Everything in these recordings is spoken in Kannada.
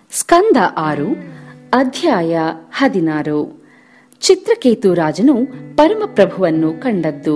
ಸ್ಕಂದ ಆರು ಅಧ್ಯಾಯ ಹದಿನಾರು ಚಿತ್ರಕೇತು ರಾಜನು ಪರಮಪ್ರಭುವನ್ನು ಕಂಡದ್ದು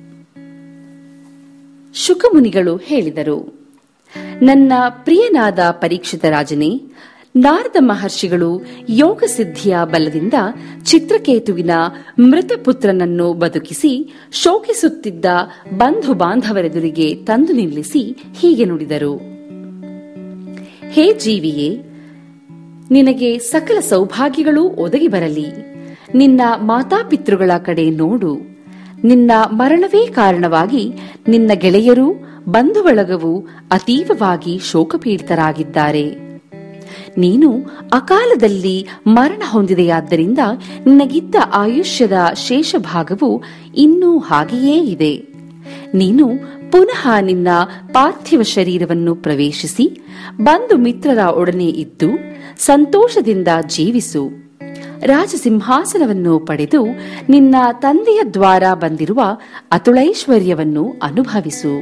ಶುಕಮುನಿಗಳು ಹೇಳಿದರು ನನ್ನ ಪ್ರಿಯನಾದ ಪರೀಕ್ಷಿತ ರಾಜನೇ ನಾರದ ಮಹರ್ಷಿಗಳು ಯೋಗ ಸಿದ್ಧಿಯ ಬಲದಿಂದ ಚಿತ್ರಕೇತುವಿನ ಮೃತ ಪುತ್ರನನ್ನು ಬದುಕಿಸಿ ಶೋಕಿಸುತ್ತಿದ್ದ ಬಂಧು ಬಾಂಧವರೆದುರಿಗೆ ತಂದು ನಿಲ್ಲಿಸಿ ಹೀಗೆ ನುಡಿದರು ಹೇ ಜೀವಿಯೇ ನಿನಗೆ ಸಕಲ ಸೌಭಾಗ್ಯಗಳೂ ಒದಗಿ ಬರಲಿ ನಿನ್ನ ಮಾತಾಪಿತೃಗಳ ಕಡೆ ನೋಡು ನಿನ್ನ ಮರಣವೇ ಕಾರಣವಾಗಿ ನಿನ್ನ ಗೆಳೆಯರೂ ಬಂಧು ಬಳಗವು ಅತೀವವಾಗಿ ಶೋಕಪೀಡಿತರಾಗಿದ್ದಾರೆ ನೀನು ಅಕಾಲದಲ್ಲಿ ಮರಣ ಹೊಂದಿದೆಯಾದ್ದರಿಂದ ನಿನಗಿದ್ದ ಆಯುಷ್ಯದ ಶೇಷ ಭಾಗವು ಇನ್ನೂ ಹಾಗೆಯೇ ಇದೆ ನೀನು ಪುನಃ ನಿನ್ನ ಪಾರ್ಥಿವ ಶರೀರವನ್ನು ಪ್ರವೇಶಿಸಿ ಬಂಧು ಮಿತ್ರರ ಒಡನೆ ಇದ್ದು ಸಂತೋಷದಿಂದ ಜೀವಿಸು ರಾಜಸಿಂಹಾಸನವನ್ನು ಪಡೆದು ನಿನ್ನ ತಂದೆಯ ದ್ವಾರ ಬಂದಿರುವ ಅತುಳೈಶ್ವರ್ಯವನ್ನು ಅನುಭವಿಸು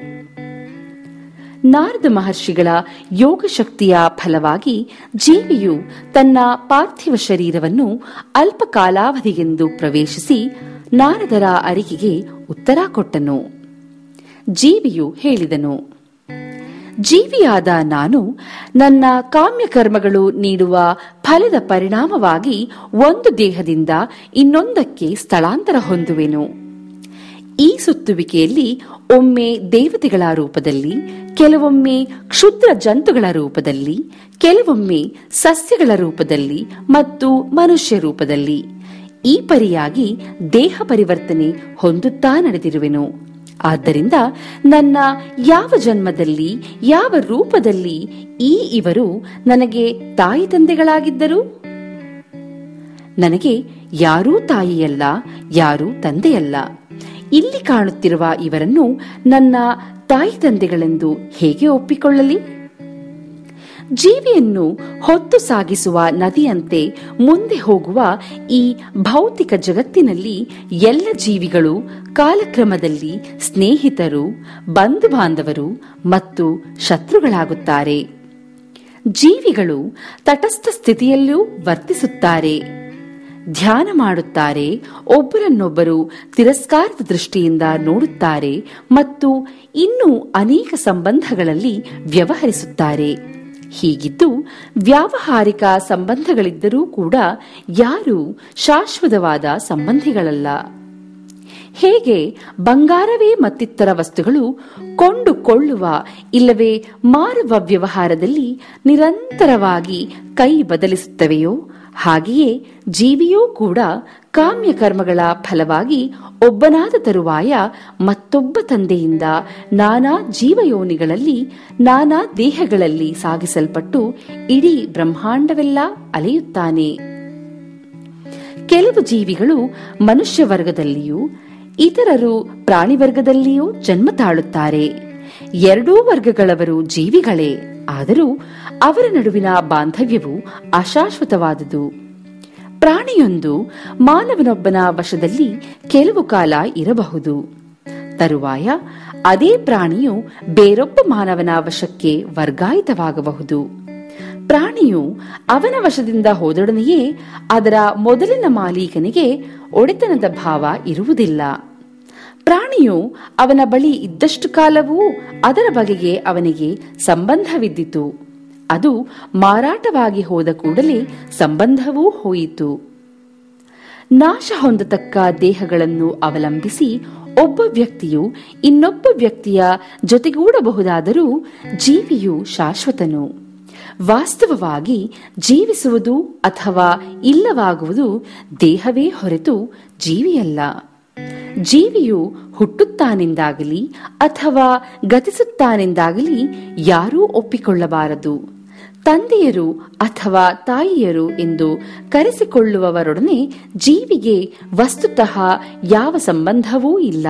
ನಾರದ ಮಹರ್ಷಿಗಳ ಯೋಗಶಕ್ತಿಯ ಫಲವಾಗಿ ಜೀವಿಯು ತನ್ನ ಪಾರ್ಥಿವ ಶರೀರವನ್ನು ಅಲ್ಪ ಕಾಲಾವಧಿಗೆಂದು ಪ್ರವೇಶಿಸಿ ನಾರದರ ಅರಿಕೆಗೆ ಉತ್ತರ ಕೊಟ್ಟನು ಜೀವಿಯು ಹೇಳಿದನು ಜೀವಿಯಾದ ನಾನು ನನ್ನ ಕಾಮ್ಯಕರ್ಮಗಳು ನೀಡುವ ಫಲದ ಪರಿಣಾಮವಾಗಿ ಒಂದು ದೇಹದಿಂದ ಇನ್ನೊಂದಕ್ಕೆ ಸ್ಥಳಾಂತರ ಹೊಂದುವೆನು ಈ ಸುತ್ತುವಿಕೆಯಲ್ಲಿ ಒಮ್ಮೆ ದೇವತೆಗಳ ರೂಪದಲ್ಲಿ ಕೆಲವೊಮ್ಮೆ ಕ್ಷುದ್ರ ಜಂತುಗಳ ರೂಪದಲ್ಲಿ ಕೆಲವೊಮ್ಮೆ ಸಸ್ಯಗಳ ರೂಪದಲ್ಲಿ ಮತ್ತು ಮನುಷ್ಯ ರೂಪದಲ್ಲಿ ಈ ಪರಿಯಾಗಿ ದೇಹ ಪರಿವರ್ತನೆ ಹೊಂದುತ್ತಾ ನಡೆದಿರುವೆನು ಆದ್ದರಿಂದ ನನ್ನ ಯಾವ ಜನ್ಮದಲ್ಲಿ ಯಾವ ರೂಪದಲ್ಲಿ ಈ ಇವರು ನನಗೆ ತಾಯಿ ತಂದೆಗಳಾಗಿದ್ದರು ನನಗೆ ಯಾರೂ ತಾಯಿಯಲ್ಲ ಯಾರೂ ತಂದೆಯಲ್ಲ ಇಲ್ಲಿ ಕಾಣುತ್ತಿರುವ ಇವರನ್ನು ನನ್ನ ತಾಯಿ ತಂದೆಗಳೆಂದು ಹೇಗೆ ಒಪ್ಪಿಕೊಳ್ಳಲಿ ಜೀವಿಯನ್ನು ಹೊತ್ತು ಸಾಗಿಸುವ ನದಿಯಂತೆ ಮುಂದೆ ಹೋಗುವ ಈ ಭೌತಿಕ ಜಗತ್ತಿನಲ್ಲಿ ಎಲ್ಲ ಜೀವಿಗಳು ಕಾಲಕ್ರಮದಲ್ಲಿ ಸ್ನೇಹಿತರು ಬಂಧು ಬಾಂಧವರು ಮತ್ತು ಶತ್ರುಗಳಾಗುತ್ತಾರೆ ಜೀವಿಗಳು ತಟಸ್ಥ ಸ್ಥಿತಿಯಲ್ಲೂ ವರ್ತಿಸುತ್ತಾರೆ ಧ್ಯಾನ ಮಾಡುತ್ತಾರೆ ಒಬ್ಬರನ್ನೊಬ್ಬರು ತಿರಸ್ಕಾರದ ದೃಷ್ಟಿಯಿಂದ ನೋಡುತ್ತಾರೆ ಮತ್ತು ಇನ್ನೂ ಅನೇಕ ಸಂಬಂಧಗಳಲ್ಲಿ ವ್ಯವಹರಿಸುತ್ತಾರೆ ಹೀಗಿದ್ದು ವ್ಯಾವಹಾರಿಕ ಸಂಬಂಧಗಳಿದ್ದರೂ ಕೂಡ ಯಾರು ಶಾಶ್ವತವಾದ ಸಂಬಂಧಿಗಳಲ್ಲ ಹೇಗೆ ಬಂಗಾರವೇ ಮತ್ತಿತರ ವಸ್ತುಗಳು ಕೊಂಡುಕೊಳ್ಳುವ ಇಲ್ಲವೇ ಮಾರುವ ವ್ಯವಹಾರದಲ್ಲಿ ನಿರಂತರವಾಗಿ ಕೈ ಬದಲಿಸುತ್ತವೆಯೋ ಹಾಗೆಯೇ ಜೀವಿಯೂ ಕೂಡ ಕಾಮ್ಯ ಕರ್ಮಗಳ ಫಲವಾಗಿ ಒಬ್ಬನಾದ ತರುವಾಯ ಮತ್ತೊಬ್ಬ ತಂದೆಯಿಂದ ನಾನಾ ಜೀವಯೋನಿಗಳಲ್ಲಿ ನಾನಾ ದೇಹಗಳಲ್ಲಿ ಸಾಗಿಸಲ್ಪಟ್ಟು ಇಡೀ ಬ್ರಹ್ಮಾಂಡವೆಲ್ಲ ಅಲೆಯುತ್ತಾನೆ ಕೆಲವು ಜೀವಿಗಳು ಮನುಷ್ಯ ವರ್ಗದಲ್ಲಿಯೂ ಇತರರು ಪ್ರಾಣಿ ವರ್ಗದಲ್ಲಿಯೂ ಜನ್ಮ ತಾಳುತ್ತಾರೆ ಎರಡೂ ವರ್ಗಗಳವರು ಜೀವಿಗಳೇ ಆದರೂ ಅವರ ನಡುವಿನ ಬಾಂಧವ್ಯವು ಅಶಾಶ್ವತವಾದುದು ಪ್ರಾಣಿಯೊಂದು ಮಾನವನೊಬ್ಬನ ವಶದಲ್ಲಿ ಕೆಲವು ಕಾಲ ಇರಬಹುದು ತರುವಾಯ ಅದೇ ಪ್ರಾಣಿಯು ಬೇರೊಬ್ಬ ಮಾನವನ ವಶಕ್ಕೆ ವರ್ಗಾಯಿತವಾಗಬಹುದು ಪ್ರಾಣಿಯು ಅವನ ವಶದಿಂದ ಹೋದೊಡನೆಯೇ ಅದರ ಮೊದಲಿನ ಮಾಲೀಕನಿಗೆ ಒಡೆತನದ ಭಾವ ಇರುವುದಿಲ್ಲ ಪ್ರಾಣಿಯು ಅವನ ಬಳಿ ಇದ್ದಷ್ಟು ಕಾಲವೂ ಅದರ ಬಗೆಗೆ ಅವನಿಗೆ ಸಂಬಂಧವಿದ್ದಿತು ಅದು ಮಾರಾಟವಾಗಿ ಹೋದ ಕೂಡಲೇ ಸಂಬಂಧವೂ ಹೋಯಿತು ನಾಶ ಹೊಂದತಕ್ಕ ದೇಹಗಳನ್ನು ಅವಲಂಬಿಸಿ ಒಬ್ಬ ವ್ಯಕ್ತಿಯು ಇನ್ನೊಬ್ಬ ವ್ಯಕ್ತಿಯ ಜೊತೆಗೂಡಬಹುದಾದರೂ ಜೀವಿಯು ಶಾಶ್ವತನು ವಾಸ್ತವವಾಗಿ ಜೀವಿಸುವುದು ಅಥವಾ ಇಲ್ಲವಾಗುವುದು ದೇಹವೇ ಹೊರತು ಜೀವಿಯಲ್ಲ ಜೀವಿಯು ಹುಟ್ಟುತ್ತಾನೆಂದಾಗಲಿ ಅಥವಾ ಗತಿಸುತ್ತಾನೆಂದಾಗಲಿ ಯಾರೂ ಒಪ್ಪಿಕೊಳ್ಳಬಾರದು ತಂದೆಯರು ಅಥವಾ ತಾಯಿಯರು ಎಂದು ಕರೆಸಿಕೊಳ್ಳುವವರೊಡನೆ ಜೀವಿಗೆ ವಸ್ತುತಃ ಯಾವ ಸಂಬಂಧವೂ ಇಲ್ಲ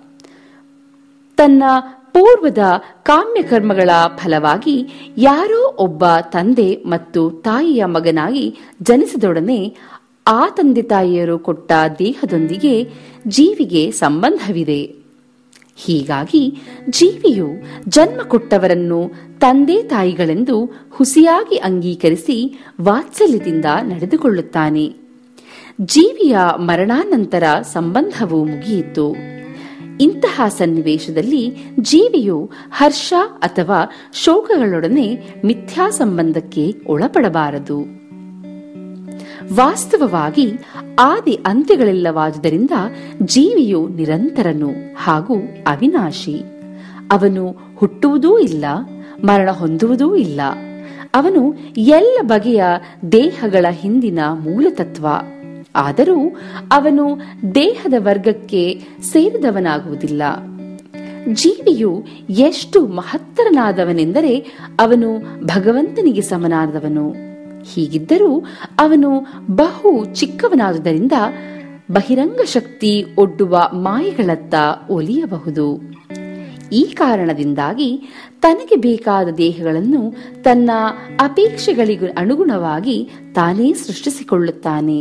ತನ್ನ ಪೂರ್ವದ ಕಾಮ್ಯ ಕರ್ಮಗಳ ಫಲವಾಗಿ ಯಾರೋ ಒಬ್ಬ ತಂದೆ ಮತ್ತು ತಾಯಿಯ ಮಗನಾಗಿ ಜನಿಸಿದೊಡನೆ ಆ ತಂದೆ ತಾಯಿಯರು ಕೊಟ್ಟ ದೇಹದೊಂದಿಗೆ ಜೀವಿಗೆ ಸಂಬಂಧವಿದೆ ಹೀಗಾಗಿ ಜೀವಿಯು ಜನ್ಮ ಕೊಟ್ಟವರನ್ನು ತಂದೆ ತಾಯಿಗಳೆಂದು ಹುಸಿಯಾಗಿ ಅಂಗೀಕರಿಸಿ ವಾತ್ಸಲ್ಯದಿಂದ ನಡೆದುಕೊಳ್ಳುತ್ತಾನೆ ಜೀವಿಯ ಮರಣಾನಂತರ ಸಂಬಂಧವು ಮುಗಿಯಿತು ಇಂತಹ ಸನ್ನಿವೇಶದಲ್ಲಿ ಜೀವಿಯು ಹರ್ಷ ಅಥವಾ ಶೋಕಗಳೊಡನೆ ಮಿಥ್ಯಾ ಸಂಬಂಧಕ್ಕೆ ಒಳಪಡಬಾರದು ವಾಸ್ತವವಾಗಿ ಆದಿ ಅಂತ್ಯಗಳಿಲ್ಲವಾದುದರಿಂದ ಜೀವಿಯು ನಿರಂತರನು ಹಾಗೂ ಅವಿನಾಶಿ ಅವನು ಹುಟ್ಟುವುದೂ ಇಲ್ಲ ಮರಣ ಹೊಂದುವುದೂ ಇಲ್ಲ ಅವನು ಎಲ್ಲ ಬಗೆಯ ದೇಹಗಳ ಹಿಂದಿನ ಮೂಲತತ್ವ ಆದರೂ ಅವನು ದೇಹದ ವರ್ಗಕ್ಕೆ ಸೇರಿದವನಾಗುವುದಿಲ್ಲ ಜೀವಿಯು ಎಷ್ಟು ಮಹತ್ತರನಾದವನೆಂದರೆ ಅವನು ಭಗವಂತನಿಗೆ ಸಮನಾದವನು ಹೀಗಿದ್ದರೂ ಅವನು ಬಹು ಚಿಕ್ಕವನಾದುದರಿಂದ ಬಹಿರಂಗ ಶಕ್ತಿ ಒಡ್ಡುವ ಮಾಯೆಗಳತ್ತ ಒಲಿಯಬಹುದು ಈ ಕಾರಣದಿಂದಾಗಿ ತನಗೆ ಬೇಕಾದ ದೇಹಗಳನ್ನು ತನ್ನ ಅಪೇಕ್ಷೆಗಳಿಗೂ ಅನುಗುಣವಾಗಿ ತಾನೇ ಸೃಷ್ಟಿಸಿಕೊಳ್ಳುತ್ತಾನೆ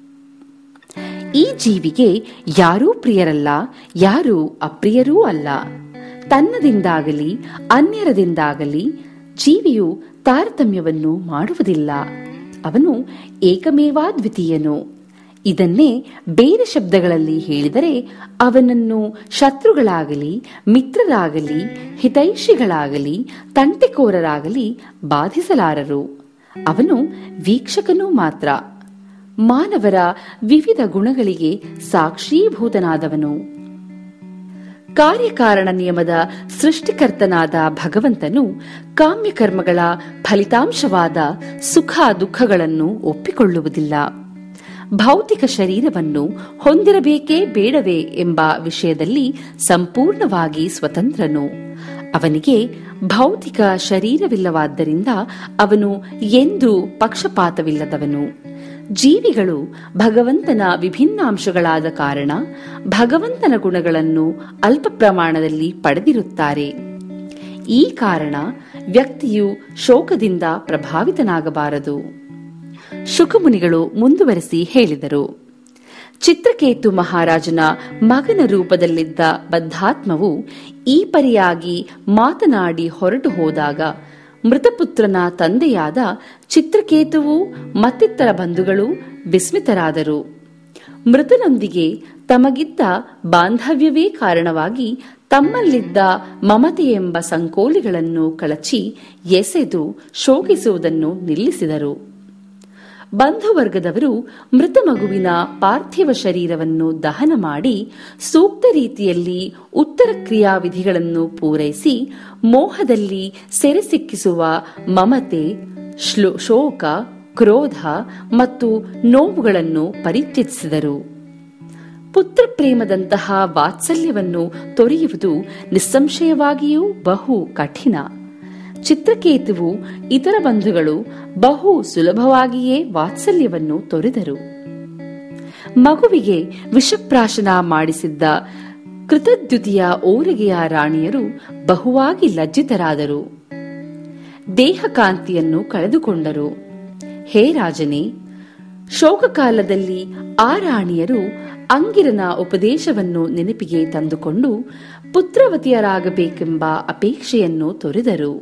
ಈ ಜೀವಿಗೆ ಯಾರೂ ಪ್ರಿಯರಲ್ಲ ಯಾರೂ ಅಪ್ರಿಯರೂ ಅಲ್ಲ ತನ್ನದಿಂದಾಗಲಿ ಅನ್ಯರದಿಂದಾಗಲಿ ಜೀವಿಯು ತಾರತಮ್ಯವನ್ನು ಮಾಡುವುದಿಲ್ಲ ಅವನು ಏಕಮೇವಾದ್ವಿತೀಯನು ಇದನ್ನೇ ಬೇರೆ ಶಬ್ದಗಳಲ್ಲಿ ಹೇಳಿದರೆ ಅವನನ್ನು ಶತ್ರುಗಳಾಗಲಿ ಮಿತ್ರರಾಗಲಿ ಹಿತೈಷಿಗಳಾಗಲಿ ತಂಟೆಕೋರರಾಗಲಿ ಬಾಧಿಸಲಾರರು ಅವನು ವೀಕ್ಷಕನೂ ಮಾತ್ರ ಮಾನವರ ವಿವಿಧ ಗುಣಗಳಿಗೆ ಸಾಕ್ಷೀಭೂತನಾದವನು ಕಾರ್ಯಕಾರಣ ನಿಯಮದ ಸೃಷ್ಟಿಕರ್ತನಾದ ಭಗವಂತನು ಕಾಮ್ಯಕರ್ಮಗಳ ಫಲಿತಾಂಶವಾದ ಸುಖ ದುಃಖಗಳನ್ನು ಒಪ್ಪಿಕೊಳ್ಳುವುದಿಲ್ಲ ಭೌತಿಕ ಶರೀರವನ್ನು ಹೊಂದಿರಬೇಕೇ ಬೇಡವೇ ಎಂಬ ವಿಷಯದಲ್ಲಿ ಸಂಪೂರ್ಣವಾಗಿ ಸ್ವತಂತ್ರನು ಅವನಿಗೆ ಭೌತಿಕ ಶರೀರವಿಲ್ಲವಾದ್ದರಿಂದ ಅವನು ಎಂದೂ ಪಕ್ಷಪಾತವಿಲ್ಲದವನು ಜೀವಿಗಳು ಭಗವಂತನ ವಿಭಿನ್ನಾಂಶಗಳಾದ ಕಾರಣ ಭಗವಂತನ ಗುಣಗಳನ್ನು ಅಲ್ಪ ಪ್ರಮಾಣದಲ್ಲಿ ಪಡೆದಿರುತ್ತಾರೆ ಈ ಕಾರಣ ವ್ಯಕ್ತಿಯು ಶೋಕದಿಂದ ಪ್ರಭಾವಿತನಾಗಬಾರದು ಶುಕಮುನಿಗಳು ಮುಂದುವರೆಸಿ ಹೇಳಿದರು ಚಿತ್ರಕೇತು ಮಹಾರಾಜನ ಮಗನ ರೂಪದಲ್ಲಿದ್ದ ಬದ್ಧಾತ್ಮವು ಈ ಪರಿಯಾಗಿ ಮಾತನಾಡಿ ಹೊರಟು ಹೋದಾಗ ಮೃತಪುತ್ರನ ತಂದೆಯಾದ ಚಿತ್ರಕೇತುವು ಮತ್ತಿತರ ಬಂಧುಗಳು ವಿಸ್ಮಿತರಾದರು ಮೃತನೊಂದಿಗೆ ತಮಗಿದ್ದ ಬಾಂಧವ್ಯವೇ ಕಾರಣವಾಗಿ ತಮ್ಮಲ್ಲಿದ್ದ ಮಮತೆ ಎಂಬ ಸಂಕೋಲಿಗಳನ್ನು ಕಳಚಿ ಎಸೆದು ಶೋಕಿಸುವುದನ್ನು ನಿಲ್ಲಿಸಿದರು ಬಂಧುವರ್ಗದವರು ಮೃತ ಮಗುವಿನ ಪಾರ್ಥಿವ ಶರೀರವನ್ನು ದಹನ ಮಾಡಿ ಸೂಕ್ತ ರೀತಿಯಲ್ಲಿ ಉತ್ತರ ಕ್ರಿಯಾವಿಧಿಗಳನ್ನು ಪೂರೈಸಿ ಮೋಹದಲ್ಲಿ ಸೆರೆ ಸಿಕ್ಕಿಸುವ ಮಮತೆ ಶೋಕ ಕ್ರೋಧ ಮತ್ತು ನೋವುಗಳನ್ನು ಪರಿತ್ಯಜಿಸಿದರು ಪುತ್ರ ಪ್ರೇಮದಂತಹ ವಾತ್ಸಲ್ಯವನ್ನು ತೊರೆಯುವುದು ನಿಸ್ಸಂಶಯವಾಗಿಯೂ ಬಹು ಕಠಿಣ ಚಿತ್ರಕೇತುವು ಇತರ ಬಂಧುಗಳು ಬಹು ಸುಲಭವಾಗಿಯೇ ವಾತ್ಸಲ್ಯವನ್ನು ತೊರೆದರು ಮಗುವಿಗೆ ವಿಷಪ್ರಾಶನ ಮಾಡಿಸಿದ್ದ ಕೃತದ್ಯುತಿಯ ಓರಿಗೆಯ ರಾಣಿಯರು ಬಹುವಾಗಿ ಲಜ್ಜಿತರಾದರು ದೇಹಕಾಂತಿಯನ್ನು ಕಳೆದುಕೊಂಡರು ಹೇ ರಾಜನೇ ಶೋಕಕಾಲದಲ್ಲಿ ಆ ರಾಣಿಯರು ಅಂಗಿರನ ಉಪದೇಶವನ್ನು ನೆನಪಿಗೆ ತಂದುಕೊಂಡು ಪುತ್ರವತಿಯರಾಗಬೇಕೆಂಬ ಅಪೇಕ್ಷೆಯನ್ನು ತೊರೆದರು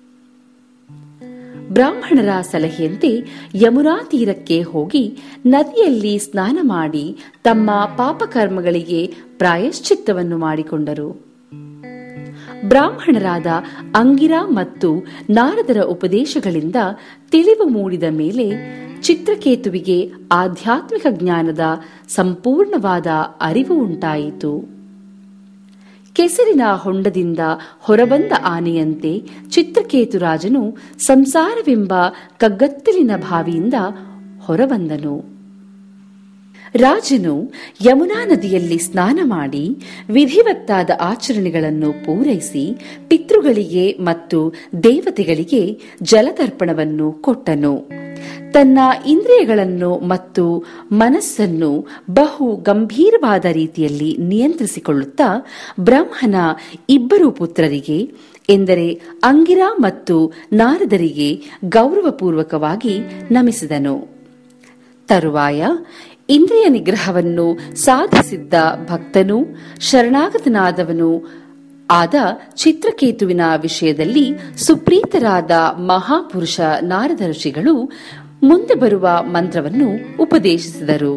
ಬ್ರಾಹ್ಮಣರ ಸಲಹೆಯಂತೆ ಯಮುನಾ ತೀರಕ್ಕೆ ಹೋಗಿ ನದಿಯಲ್ಲಿ ಸ್ನಾನ ಮಾಡಿ ತಮ್ಮ ಪಾಪಕರ್ಮಗಳಿಗೆ ಪ್ರಾಯಶ್ಚಿತ್ತವನ್ನು ಮಾಡಿಕೊಂಡರು ಬ್ರಾಹ್ಮಣರಾದ ಅಂಗಿರ ಮತ್ತು ನಾರದರ ಉಪದೇಶಗಳಿಂದ ತಿಳಿವು ಮೂಡಿದ ಮೇಲೆ ಚಿತ್ರಕೇತುವಿಗೆ ಆಧ್ಯಾತ್ಮಿಕ ಜ್ಞಾನದ ಸಂಪೂರ್ಣವಾದ ಅರಿವು ಉಂಟಾಯಿತು ಕೆಸರಿನ ಹೊಂಡದಿಂದ ಹೊರಬಂದ ಆನೆಯಂತೆ ಚಿತ್ರಕೇತು ರಾಜನು ಸಂಸಾರವೆಂಬ ಕಗ್ಗತ್ತಲಿನ ಬಾವಿಯಿಂದ ಹೊರಬಂದನು ರಾಜನು ಯಮುನಾ ನದಿಯಲ್ಲಿ ಸ್ನಾನ ಮಾಡಿ ವಿಧಿವತ್ತಾದ ಆಚರಣೆಗಳನ್ನು ಪೂರೈಸಿ ಪಿತೃಗಳಿಗೆ ಮತ್ತು ದೇವತೆಗಳಿಗೆ ಜಲತರ್ಪಣವನ್ನು ಕೊಟ್ಟನು ತನ್ನ ಇಂದ್ರಿಯಗಳನ್ನು ಮತ್ತು ಮನಸ್ಸನ್ನು ಬಹು ಗಂಭೀರವಾದ ರೀತಿಯಲ್ಲಿ ನಿಯಂತ್ರಿಸಿಕೊಳ್ಳುತ್ತಾ ಬ್ರಹ್ಮನ ಇಬ್ಬರು ಪುತ್ರರಿಗೆ ಎಂದರೆ ಅಂಗಿರ ಮತ್ತು ನಾರದರಿಗೆ ಗೌರವಪೂರ್ವಕವಾಗಿ ನಮಿಸಿದನು ತರುವಾಯ ಇಂದ್ರಿಯ ನಿಗ್ರಹವನ್ನು ಸಾಧಿಸಿದ್ದ ಭಕ್ತನು ಶರಣಾಗತನಾದವನು ಆದ ಚಿತ್ರಕೇತುವಿನ ವಿಷಯದಲ್ಲಿ ಸುಪ್ರೀತರಾದ ಮಹಾಪುರುಷ ನಾರದ ಋಷಿಗಳು ಮುಂದೆ ಬರುವ ಮಂತ್ರವನ್ನು ಉಪದೇಶಿಸಿದರು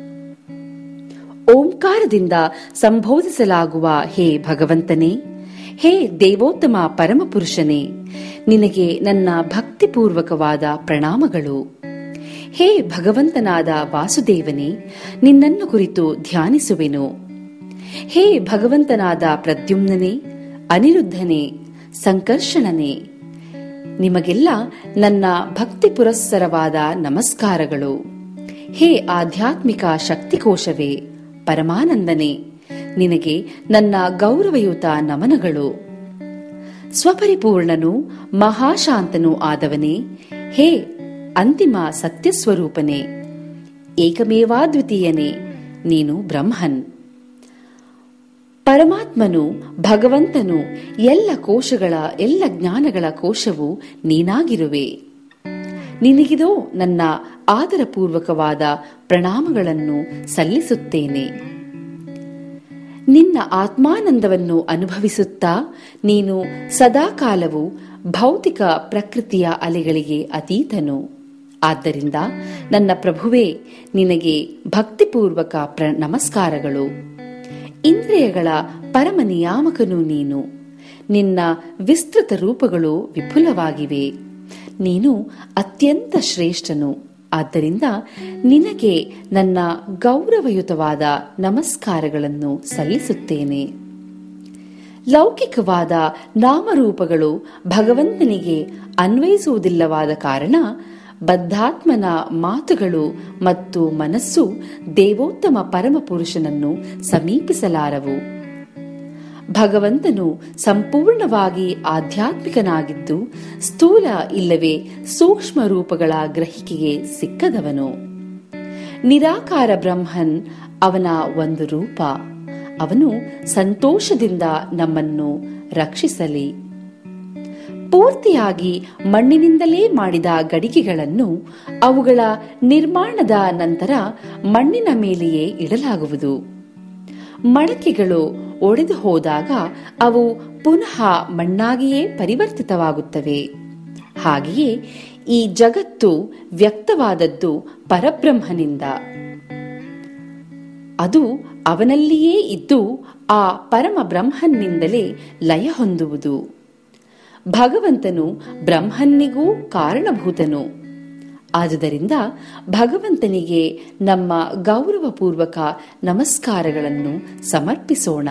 ಓಂಕಾರದಿಂದ ಸಂಬೋಧಿಸಲಾಗುವ ಹೇ ಭಗವಂತನೇ ಹೇ ದೇವೋತ್ತಮ ಪರಮಪುರುಷನೇ ನಿನಗೆ ನನ್ನ ಭಕ್ತಿಪೂರ್ವಕವಾದ ಪ್ರಣಾಮಗಳು ಹೇ ಭಗವಂತನಾದ ವಾಸುದೇವನೇ ನಿನ್ನನ್ನು ಕುರಿತು ಧ್ಯಾನಿಸುವೆನು ಹೇ ಭಗವಂತನಾದ ಪ್ರದ್ಯುಮ್ನನೇ ಅನಿರುದ್ಧನೇ ಸಂಕರ್ಷಣನೇ ನಿಮಗೆಲ್ಲ ನನ್ನ ಭಕ್ತಿ ಪುರಸ್ಸರವಾದ ನಮಸ್ಕಾರಗಳು ಹೇ ಆಧ್ಯಾತ್ಮಿಕ ಶಕ್ತಿಕೋಶವೇ ಪರಮಾನಂದನೆ ನಿನಗೆ ನನ್ನ ಗೌರವಯುತ ನಮನಗಳು ಸ್ವಪರಿಪೂರ್ಣನು ಮಹಾಶಾಂತನೂ ಆದವನೇ ಹೇ ಅಂತಿಮ ಸತ್ಯಸ್ವರೂಪನೇ ಏಕಮೇವಾದ್ವಿತೀಯನೇ ನೀನು ಬ್ರಹ್ಮನ್ ಪರಮಾತ್ಮನು ಭಗವಂತನು ಎಲ್ಲ ಕೋಶಗಳ ಎಲ್ಲ ಜ್ಞಾನಗಳ ಕೋಶವು ನೀನಾಗಿರುವೆ ನಿನಗಿದೋ ನನ್ನ ಆದರಪೂರ್ವಕವಾದ ಪ್ರಣಾಮಗಳನ್ನು ಸಲ್ಲಿಸುತ್ತೇನೆ ನಿನ್ನ ಆತ್ಮಾನಂದವನ್ನು ಅನುಭವಿಸುತ್ತಾ ನೀನು ಸದಾಕಾಲವು ಭೌತಿಕ ಪ್ರಕೃತಿಯ ಅಲೆಗಳಿಗೆ ಅತೀತನು ಆದ್ದರಿಂದ ನನ್ನ ಪ್ರಭುವೇ ನಿನಗೆ ಭಕ್ತಿಪೂರ್ವಕ ಪ್ರ ನಮಸ್ಕಾರಗಳು ಇಂದ್ರಿಯಗಳ ಪರಮ ನಿಯಾಮಕನು ನೀನು ನಿನ್ನ ವಿಸ್ತೃತ ರೂಪಗಳು ವಿಪುಲವಾಗಿವೆ ನೀನು ಅತ್ಯಂತ ಶ್ರೇಷ್ಠನು ಆದ್ದರಿಂದ ನಿನಗೆ ನನ್ನ ಗೌರವಯುತವಾದ ನಮಸ್ಕಾರಗಳನ್ನು ಸಲ್ಲಿಸುತ್ತೇನೆ ಲೌಕಿಕವಾದ ನಾಮರೂಪಗಳು ಭಗವಂತನಿಗೆ ಅನ್ವಯಿಸುವುದಿಲ್ಲವಾದ ಕಾರಣ ಬದ್ಧಾತ್ಮನ ಮಾತುಗಳು ಮತ್ತು ಮನಸ್ಸು ದೇವೋತ್ತಮ ಪರಮಪುರುಷನನ್ನು ಸಮೀಪಿಸಲಾರವು ಭಗವಂತನು ಸಂಪೂರ್ಣವಾಗಿ ಆಧ್ಯಾತ್ಮಿಕನಾಗಿದ್ದು ಸ್ಥೂಲ ಇಲ್ಲವೇ ಸೂಕ್ಷ್ಮ ರೂಪಗಳ ಗ್ರಹಿಕೆಗೆ ಸಿಕ್ಕದವನು ನಿರಾಕಾರ ಬ್ರಹ್ಮನ್ ಅವನ ಒಂದು ರೂಪ ಅವನು ಸಂತೋಷದಿಂದ ನಮ್ಮನ್ನು ರಕ್ಷಿಸಲಿ ಪೂರ್ತಿಯಾಗಿ ಮಣ್ಣಿನಿಂದಲೇ ಮಾಡಿದ ಗಡಿಗೆಗಳನ್ನು ಅವುಗಳ ನಿರ್ಮಾಣದ ನಂತರ ಮಣ್ಣಿನ ಮೇಲೆಯೇ ಇಡಲಾಗುವುದು ಮಡಕೆಗಳು ಒಡೆದು ಹೋದಾಗ ಅವು ಪುನಃ ಮಣ್ಣಾಗಿಯೇ ಪರಿವರ್ತಿತವಾಗುತ್ತವೆ ಹಾಗೆಯೇ ಈ ಜಗತ್ತು ವ್ಯಕ್ತವಾದದ್ದು ಪರಬ್ರಹ್ಮನಿಂದ ಅದು ಅವನಲ್ಲಿಯೇ ಇದ್ದು ಆ ಪರಮ ಬ್ರಹ್ಮನ್ನಿಂದಲೇ ಲಯ ಹೊಂದುವುದು ಭಗವಂತನು ಬ್ರಹ್ಮನ್ನಿಗೂ ಕಾರಣಭೂತನು ಆದುದರಿಂದ ಭಗವಂತನಿಗೆ ನಮ್ಮ ಗೌರವಪೂರ್ವಕ ನಮಸ್ಕಾರಗಳನ್ನು ಸಮರ್ಪಿಸೋಣ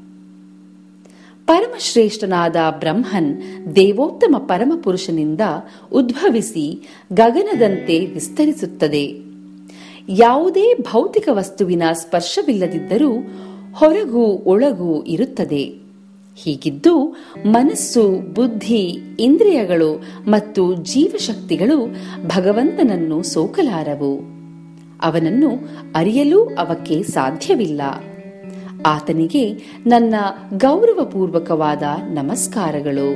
ಪರಮಶ್ರೇಷ್ಠನಾದ ಬ್ರಹ್ಮನ್ ದೇವೋತ್ತಮ ಪರಮಪುರುಷನಿಂದ ಉದ್ಭವಿಸಿ ಗಗನದಂತೆ ವಿಸ್ತರಿಸುತ್ತದೆ ಯಾವುದೇ ಭೌತಿಕ ವಸ್ತುವಿನ ಸ್ಪರ್ಶವಿಲ್ಲದಿದ್ದರೂ ಹೊರಗೂ ಒಳಗೂ ಇರುತ್ತದೆ ಹೀಗಿದ್ದು ಮನಸ್ಸು ಬುದ್ಧಿ ಇಂದ್ರಿಯಗಳು ಮತ್ತು ಜೀವಶಕ್ತಿಗಳು ಭಗವಂತನನ್ನು ಸೋಕಲಾರವು ಅವನನ್ನು ಅರಿಯಲು ಅವಕ್ಕೆ ಸಾಧ್ಯವಿಲ್ಲ ಆತನಿಗೆ ನನ್ನ ಗೌರವಪೂರ್ವಕವಾದ ನಮಸ್ಕಾರಗಳು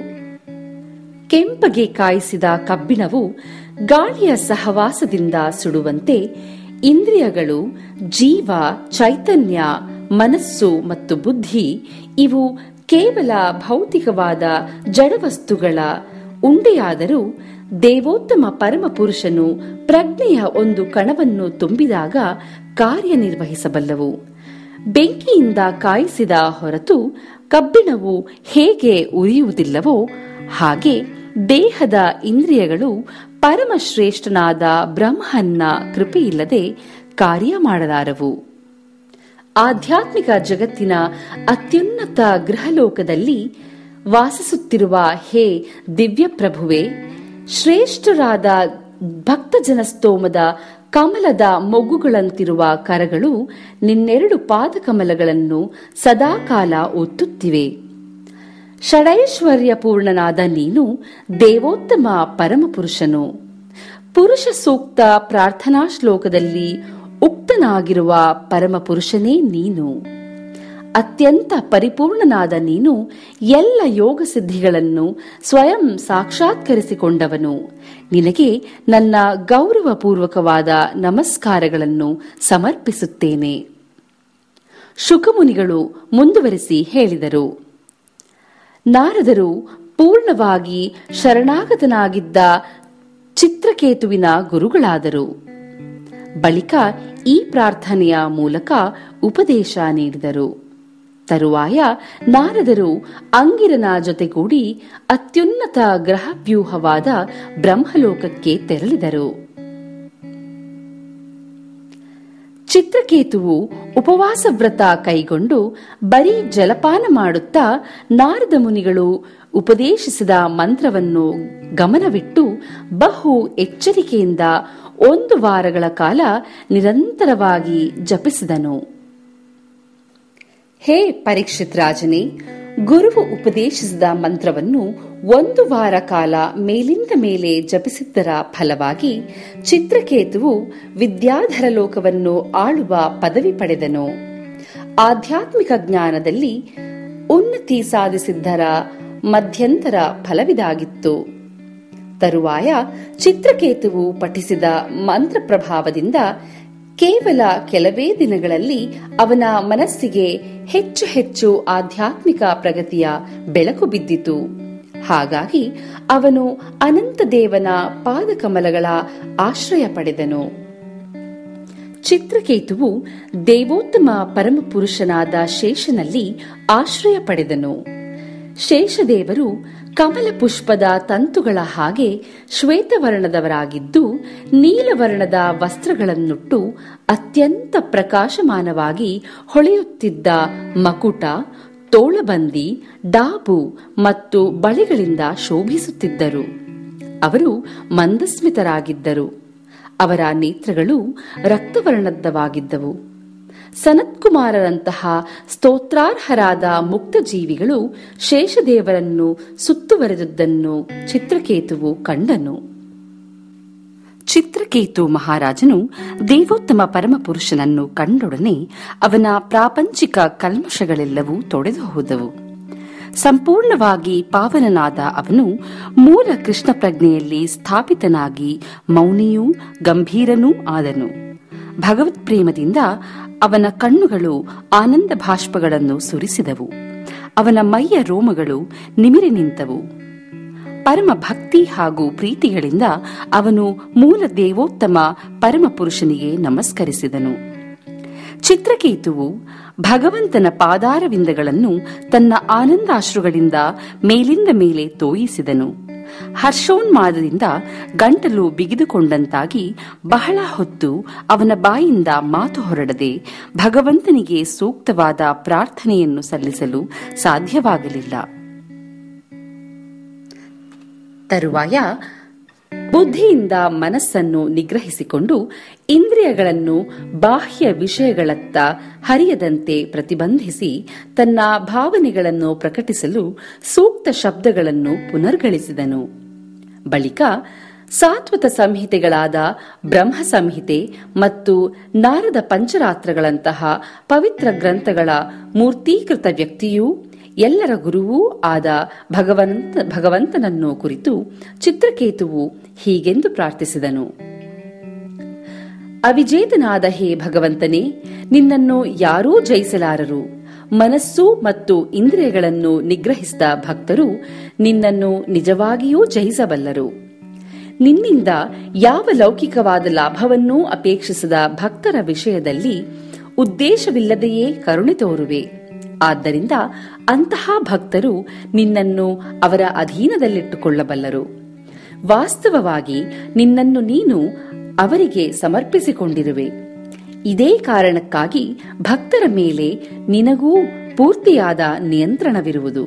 ಕೆಂಪಗೆ ಕಾಯಿಸಿದ ಕಬ್ಬಿಣವು ಗಾಳಿಯ ಸಹವಾಸದಿಂದ ಸುಡುವಂತೆ ಇಂದ್ರಿಯಗಳು ಜೀವ ಚೈತನ್ಯ ಮನಸ್ಸು ಮತ್ತು ಬುದ್ಧಿ ಇವು ಕೇವಲ ಭೌತಿಕವಾದ ಜಡವಸ್ತುಗಳ ಉಂಡೆಯಾದರೂ ದೇವೋತ್ತಮ ಪರಮಪುರುಷನು ಪ್ರಜ್ಞೆಯ ಒಂದು ಕಣವನ್ನು ತುಂಬಿದಾಗ ಕಾರ್ಯನಿರ್ವಹಿಸಬಲ್ಲವು ಬೆಂಕಿಯಿಂದ ಕಾಯಿಸಿದ ಹೊರತು ಕಬ್ಬಿಣವು ಹೇಗೆ ಉರಿಯುವುದಿಲ್ಲವೋ ಹಾಗೆ ದೇಹದ ಇಂದ್ರಿಯಗಳು ಪರಮಶ್ರೇಷ್ಠನಾದ ಬ್ರಹ್ಮನ್ನ ಕೃಪೆಯಿಲ್ಲದೆ ಕಾರ್ಯ ಮಾಡಲಾರವು ಆಧ್ಯಾತ್ಮಿಕ ಜಗತ್ತಿನ ಅತ್ಯುನ್ನತ ಗೃಹಲೋಕದಲ್ಲಿ ವಾಸಿಸುತ್ತಿರುವ ಹೇ ದಿವ್ಯಪ್ರಭುವೆ ಶ್ರೇಷ್ಠರಾದ ಭಕ್ತಜನಸ್ತೋಮದ ಕಮಲದ ಮೊಗ್ಗುಗಳಂತಿರುವ ಕರಗಳು ನಿನ್ನೆರಡು ಪಾದಕಮಲಗಳನ್ನು ಸದಾಕಾಲ ಒತ್ತುತ್ತಿವೆ ಷಡೈಶ್ವರ್ಯ ಪೂರ್ಣನಾದ ನೀನು ದೇವೋತ್ತಮ ಪರಮಪುರುಷನು ಪುರುಷ ಸೂಕ್ತ ಪ್ರಾರ್ಥನಾ ಶ್ಲೋಕದಲ್ಲಿ ಉಕ್ತನಾಗಿರುವ ಪರಮಪುರುಷನೇ ನೀನು ಅತ್ಯಂತ ಪರಿಪೂರ್ಣನಾದ ನೀನು ಎಲ್ಲ ಯೋಗ ಸಿದ್ಧಿಗಳನ್ನು ಸ್ವಯಂ ಸಾಕ್ಷಾತ್ಕರಿಸಿಕೊಂಡವನು ನಿನಗೆ ನನ್ನ ಗೌರವಪೂರ್ವಕವಾದ ನಮಸ್ಕಾರಗಳನ್ನು ಸಮರ್ಪಿಸುತ್ತೇನೆ ಶುಕಮುನಿಗಳು ಮುಂದುವರಿಸಿ ಹೇಳಿದರು ನಾರದರು ಪೂರ್ಣವಾಗಿ ಶರಣಾಗತನಾಗಿದ್ದ ಚಿತ್ರಕೇತುವಿನ ಗುರುಗಳಾದರು ಬಳಿಕ ಈ ಪ್ರಾರ್ಥನೆಯ ಮೂಲಕ ಉಪದೇಶ ನೀಡಿದರು ತರುವಾಯ ನಾರದರು ಅಂಗಿರನ ಜೊತೆಗೂಡಿ ಅತ್ಯುನ್ನತ ಗ್ರಹವ್ಯೂಹವಾದ ಬ್ರಹ್ಮಲೋಕಕ್ಕೆ ತೆರಳಿದರು ಚಿತ್ರಕೇತುವು ಉಪವಾಸ ವ್ರತ ಕೈಗೊಂಡು ಬರೀ ಜಲಪಾನ ಮಾಡುತ್ತಾ ನಾರದ ಮುನಿಗಳು ಉಪದೇಶಿಸಿದ ಮಂತ್ರವನ್ನು ಗಮನವಿಟ್ಟು ಬಹು ಎಚ್ಚರಿಕೆಯಿಂದ ಒಂದು ವಾರಗಳ ಕಾಲ ನಿರಂತರವಾಗಿ ಜಪಿಸಿದನು ಹೇ ಪರೀಕ್ಷಿತ್ ರಾಜನೇ ಗುರುವು ಉಪದೇಶಿಸಿದ ಮಂತ್ರವನ್ನು ಒಂದು ವಾರ ಕಾಲ ಮೇಲಿಂದ ಮೇಲೆ ಜಪಿಸಿದ್ದರ ಫಲವಾಗಿ ಚಿತ್ರಕೇತುವು ವಿದ್ಯಾಧರ ಲೋಕವನ್ನು ಆಳುವ ಪದವಿ ಪಡೆದನು ಆಧ್ಯಾತ್ಮಿಕ ಜ್ಞಾನದಲ್ಲಿ ಉನ್ನತಿ ಸಾಧಿಸಿದ್ದರ ಮಧ್ಯಂತರ ಫಲವಿದಾಗಿತ್ತು ತರುವಾಯ ಚಿತ್ರಕೇತುವು ಪಠಿಸಿದ ಮಂತ್ರ ಪ್ರಭಾವದಿಂದ ಕೇವಲ ಕೆಲವೇ ದಿನಗಳಲ್ಲಿ ಅವನ ಮನಸ್ಸಿಗೆ ಹೆಚ್ಚು ಹೆಚ್ಚು ಆಧ್ಯಾತ್ಮಿಕ ಪ್ರಗತಿಯ ಬೆಳಕು ಬಿದ್ದಿತು ಹಾಗಾಗಿ ಅವನು ಅನಂತ ದೇವನ ಪಾದಕಮಲಗಳ ಆಶ್ರಯ ಪಡೆದನು ಚಿತ್ರಕೇತುವು ದೇವೋತ್ತಮ ಪರಮಪುರುಷನಾದ ಶೇಷನಲ್ಲಿ ಆಶ್ರಯ ಪಡೆದನು ಶೇಷದೇವರು ಕಮಲ ಪುಷ್ಪದ ತಂತುಗಳ ಹಾಗೆ ಶ್ವೇತವರ್ಣದವರಾಗಿದ್ದು ನೀಲವರ್ಣದ ವಸ್ತ್ರಗಳನ್ನುಟ್ಟು ಅತ್ಯಂತ ಪ್ರಕಾಶಮಾನವಾಗಿ ಹೊಳೆಯುತ್ತಿದ್ದ ಮಕುಟ ತೋಳಬಂದಿ ಡಾಬು ಮತ್ತು ಬಳೆಗಳಿಂದ ಶೋಭಿಸುತ್ತಿದ್ದರು ಅವರು ಮಂದಸ್ಮಿತರಾಗಿದ್ದರು ಅವರ ನೇತ್ರಗಳು ರಕ್ತವರ್ಣದ್ದವಾಗಿದ್ದವು ಸನತ್ಕುಮಾರರಂತಹ ಸ್ತೋತ್ರಾರ್ಹರಾದ ಮುಕ್ತ ಜೀವಿಗಳು ಶೇಷದೇವರನ್ನು ಸುತ್ತುವರೆದುದನ್ನು ಚಿತ್ರಕೇತುವು ಕಂಡನು ಚಿತ್ರಕೇತು ಮಹಾರಾಜನು ದೇವೋತ್ತಮ ಪರಮಪುರುಷನನ್ನು ಕಂಡೊಡನೆ ಅವನ ಪ್ರಾಪಂಚಿಕ ಕಲ್ಮಶಗಳೆಲ್ಲವೂ ತೊಡೆದು ಹೋದವು ಸಂಪೂರ್ಣವಾಗಿ ಪಾವನನಾದ ಅವನು ಮೂಲ ಕೃಷ್ಣ ಪ್ರಜ್ಞೆಯಲ್ಲಿ ಸ್ಥಾಪಿತನಾಗಿ ಮೌನಿಯೂ ಗಂಭೀರನೂ ಆದನು ಭಗವತ್ ಪ್ರೇಮದಿಂದ ಅವನ ಕಣ್ಣುಗಳು ಆನಂದ ಭಾಷ್ಪಗಳನ್ನು ಸುರಿಸಿದವು ಅವನ ಮೈಯ ರೋಮಗಳು ನಿಮಿರಿ ನಿಂತವು ಪರಮ ಭಕ್ತಿ ಹಾಗೂ ಪ್ರೀತಿಗಳಿಂದ ಅವನು ಮೂಲ ದೇವೋತ್ತಮ ಪರಮಪುರುಷನಿಗೆ ನಮಸ್ಕರಿಸಿದನು ಚಿತ್ರಕೇತುವು ಭಗವಂತನ ಪಾದಾರವಿಂದಗಳನ್ನು ತನ್ನ ಆನಂದಾಶ್ರುಗಳಿಂದ ಮೇಲಿಂದ ಮೇಲೆ ತೋಯಿಸಿದನು ಹರ್ಷೋನ್ಮಾದದಿಂದ ಗಂಟಲು ಬಿಗಿದುಕೊಂಡಂತಾಗಿ ಬಹಳ ಹೊತ್ತು ಅವನ ಬಾಯಿಂದ ಮಾತು ಹೊರಡದೆ ಭಗವಂತನಿಗೆ ಸೂಕ್ತವಾದ ಪ್ರಾರ್ಥನೆಯನ್ನು ಸಲ್ಲಿಸಲು ಸಾಧ್ಯವಾಗಲಿಲ್ಲ ತರುವಾಯ ಬುದ್ಧಿಯಿಂದ ಮನಸ್ಸನ್ನು ನಿಗ್ರಹಿಸಿಕೊಂಡು ಇಂದ್ರಿಯಗಳನ್ನು ಬಾಹ್ಯ ವಿಷಯಗಳತ್ತ ಹರಿಯದಂತೆ ಪ್ರತಿಬಂಧಿಸಿ ತನ್ನ ಭಾವನೆಗಳನ್ನು ಪ್ರಕಟಿಸಲು ಸೂಕ್ತ ಶಬ್ದಗಳನ್ನು ಪುನರ್ಗಳಿಸಿದನು ಬಳಿಕ ಸಾತ್ವತ ಸಂಹಿತೆಗಳಾದ ಬ್ರಹ್ಮ ಸಂಹಿತೆ ಮತ್ತು ನಾರದ ಪಂಚರಾತ್ರಗಳಂತಹ ಪವಿತ್ರ ಗ್ರಂಥಗಳ ಮೂರ್ತೀಕೃತ ವ್ಯಕ್ತಿಯೂ ಎಲ್ಲರ ಗುರುವೂ ಆದ ಭಗವಂತ ಭಗವಂತನನ್ನು ಕುರಿತು ಚಿತ್ರಕೇತುವು ಹೀಗೆಂದು ಪ್ರಾರ್ಥಿಸಿದನು ಅವಿಜೇತನಾದ ಹೇ ಭಗವಂತನೇ ನಿನ್ನನ್ನು ಯಾರೂ ಜಯಿಸಲಾರರು ಮನಸ್ಸು ಮತ್ತು ಇಂದ್ರಿಯಗಳನ್ನು ನಿಗ್ರಹಿಸಿದ ಭಕ್ತರು ನಿನ್ನನ್ನು ನಿಜವಾಗಿಯೂ ಜಯಿಸಬಲ್ಲರು ನಿನ್ನಿಂದ ಯಾವ ಲೌಕಿಕವಾದ ಲಾಭವನ್ನೂ ಅಪೇಕ್ಷಿಸದ ಭಕ್ತರ ವಿಷಯದಲ್ಲಿ ಉದ್ದೇಶವಿಲ್ಲದೆಯೇ ಕರುಣೆ ತೋರುವೆ ಆದ್ದರಿಂದ ಅಂತಹ ಭಕ್ತರು ನಿನ್ನನ್ನು ಅವರ ಅಧೀನದಲ್ಲಿಟ್ಟುಕೊಳ್ಳಬಲ್ಲರು ವಾಸ್ತವವಾಗಿ ನಿನ್ನನ್ನು ನೀನು ಅವರಿಗೆ ಸಮರ್ಪಿಸಿಕೊಂಡಿರುವೆ ಇದೇ ಕಾರಣಕ್ಕಾಗಿ ಭಕ್ತರ ಮೇಲೆ ನಿನಗೂ ಪೂರ್ತಿಯಾದ ನಿಯಂತ್ರಣವಿರುವುದು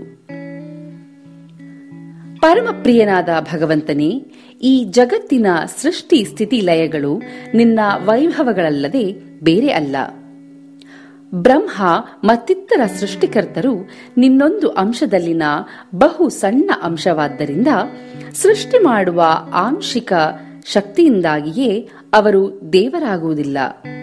ಪರಮಪ್ರಿಯನಾದ ಭಗವಂತನೇ ಈ ಜಗತ್ತಿನ ಸೃಷ್ಟಿ ಸ್ಥಿತಿ ಲಯಗಳು ನಿನ್ನ ವೈಭವಗಳಲ್ಲದೆ ಬೇರೆ ಅಲ್ಲ ಬ್ರಹ್ಮ ಮತ್ತಿತರ ಸೃಷ್ಟಿಕರ್ತರು ನಿನ್ನೊಂದು ಅಂಶದಲ್ಲಿನ ಬಹು ಸಣ್ಣ ಅಂಶವಾದ್ದರಿಂದ ಸೃಷ್ಟಿ ಮಾಡುವ ಆಂಶಿಕ ಶಕ್ತಿಯಿಂದಾಗಿಯೇ ಅವರು ದೇವರಾಗುವುದಿಲ್ಲ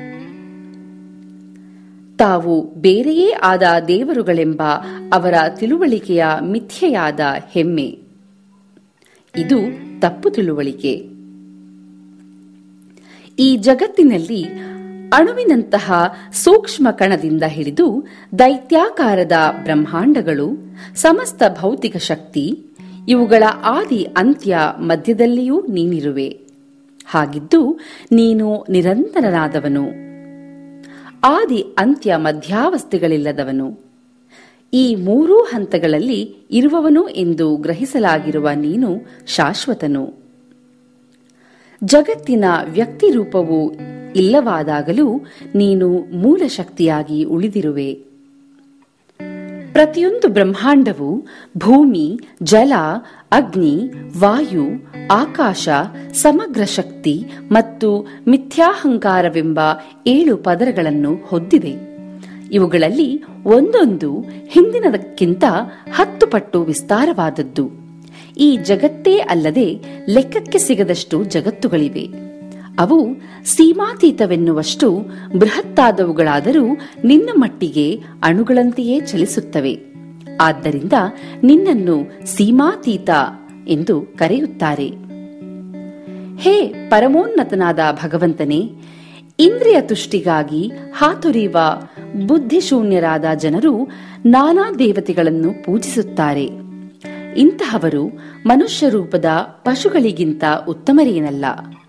ತಾವು ಬೇರೆಯೇ ಆದ ದೇವರುಗಳೆಂಬ ಅವರ ತಿಳುವಳಿಕೆಯ ಮಿಥ್ಯೆಯಾದ ಹೆಮ್ಮೆ ಇದು ತಪ್ಪು ತಿಳುವಳಿಕೆ ಈ ಜಗತ್ತಿನಲ್ಲಿ ಅಣುವಿನಂತಹ ಸೂಕ್ಷ್ಮ ಕಣದಿಂದ ಹಿಡಿದು ದೈತ್ಯಾಕಾರದ ಬ್ರಹ್ಮಾಂಡಗಳು ಸಮಸ್ತ ಭೌತಿಕ ಶಕ್ತಿ ಇವುಗಳ ಆದಿ ಅಂತ್ಯ ಮಧ್ಯದಲ್ಲಿಯೂ ನೀನಿರುವೆ ಹಾಗಿದ್ದು ನೀನು ನಿರಂತರನಾದವನು ಆದಿ ಅಂತ್ಯ ಮಧ್ಯಾವಸ್ಥೆಗಳಿಲ್ಲದವನು ಈ ಮೂರೂ ಹಂತಗಳಲ್ಲಿ ಇರುವವನು ಎಂದು ಗ್ರಹಿಸಲಾಗಿರುವ ನೀನು ಶಾಶ್ವತನು ಜಗತ್ತಿನ ವ್ಯಕ್ತಿ ರೂಪವು ಇಲ್ಲವಾದಾಗಲೂ ನೀನು ಮೂಲ ಶಕ್ತಿಯಾಗಿ ಉಳಿದಿರುವೆ ಪ್ರತಿಯೊಂದು ಬ್ರಹ್ಮಾಂಡವು ಭೂಮಿ ಜಲ ಅಗ್ನಿ ವಾಯು ಆಕಾಶ ಸಮಗ್ರ ಶಕ್ತಿ ಮತ್ತು ಮಿಥ್ಯಾಹಂಕಾರವೆಂಬ ಏಳು ಪದರಗಳನ್ನು ಹೊಂದಿದೆ ಇವುಗಳಲ್ಲಿ ಒಂದೊಂದು ಹಿಂದಿನದಕ್ಕಿಂತ ಹತ್ತು ಪಟ್ಟು ವಿಸ್ತಾರವಾದದ್ದು ಈ ಜಗತ್ತೇ ಅಲ್ಲದೆ ಲೆಕ್ಕಕ್ಕೆ ಸಿಗದಷ್ಟು ಜಗತ್ತುಗಳಿವೆ ಅವು ಸೀಮಾತೀತವೆನ್ನುವಷ್ಟು ಬೃಹತ್ತಾದವುಗಳಾದರೂ ನಿನ್ನ ಮಟ್ಟಿಗೆ ಅಣುಗಳಂತೆಯೇ ಚಲಿಸುತ್ತವೆ ಆದ್ದರಿಂದ ನಿನ್ನನ್ನು ಸೀಮಾತೀತ ಎಂದು ಕರೆಯುತ್ತಾರೆ ಹೇ ಪರಮೋನ್ನತನಾದ ಭಗವಂತನೇ ಇಂದ್ರಿಯ ತುಷ್ಟಿಗಾಗಿ ಹಾತೊರೆಯುವ ಬುದ್ಧಿಶೂನ್ಯರಾದ ಜನರು ನಾನಾ ದೇವತೆಗಳನ್ನು ಪೂಜಿಸುತ್ತಾರೆ ಇಂತಹವರು ಮನುಷ್ಯ ರೂಪದ ಪಶುಗಳಿಗಿಂತ ಉತ್ತಮರೇನಲ್ಲ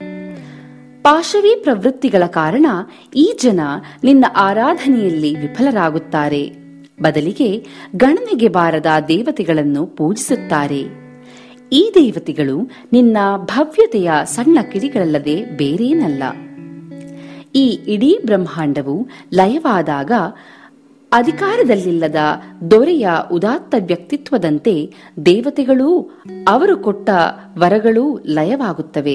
ಪಾಶವೀ ಪ್ರವೃತ್ತಿಗಳ ಕಾರಣ ಈ ಜನ ನಿನ್ನ ಆರಾಧನೆಯಲ್ಲಿ ವಿಫಲರಾಗುತ್ತಾರೆ ಬದಲಿಗೆ ಗಣನೆಗೆ ಬಾರದ ದೇವತೆಗಳನ್ನು ಪೂಜಿಸುತ್ತಾರೆ ಈ ದೇವತೆಗಳು ನಿನ್ನ ಭವ್ಯತೆಯ ಸಣ್ಣ ಕಿಡಿಗಳಲ್ಲದೆ ಬೇರೇನಲ್ಲ ಈ ಇಡೀ ಬ್ರಹ್ಮಾಂಡವು ಲಯವಾದಾಗ ಅಧಿಕಾರದಲ್ಲಿಲ್ಲದ ದೊರೆಯ ಉದಾತ್ತ ವ್ಯಕ್ತಿತ್ವದಂತೆ ದೇವತೆಗಳೂ ಅವರು ಕೊಟ್ಟ ವರಗಳೂ ಲಯವಾಗುತ್ತವೆ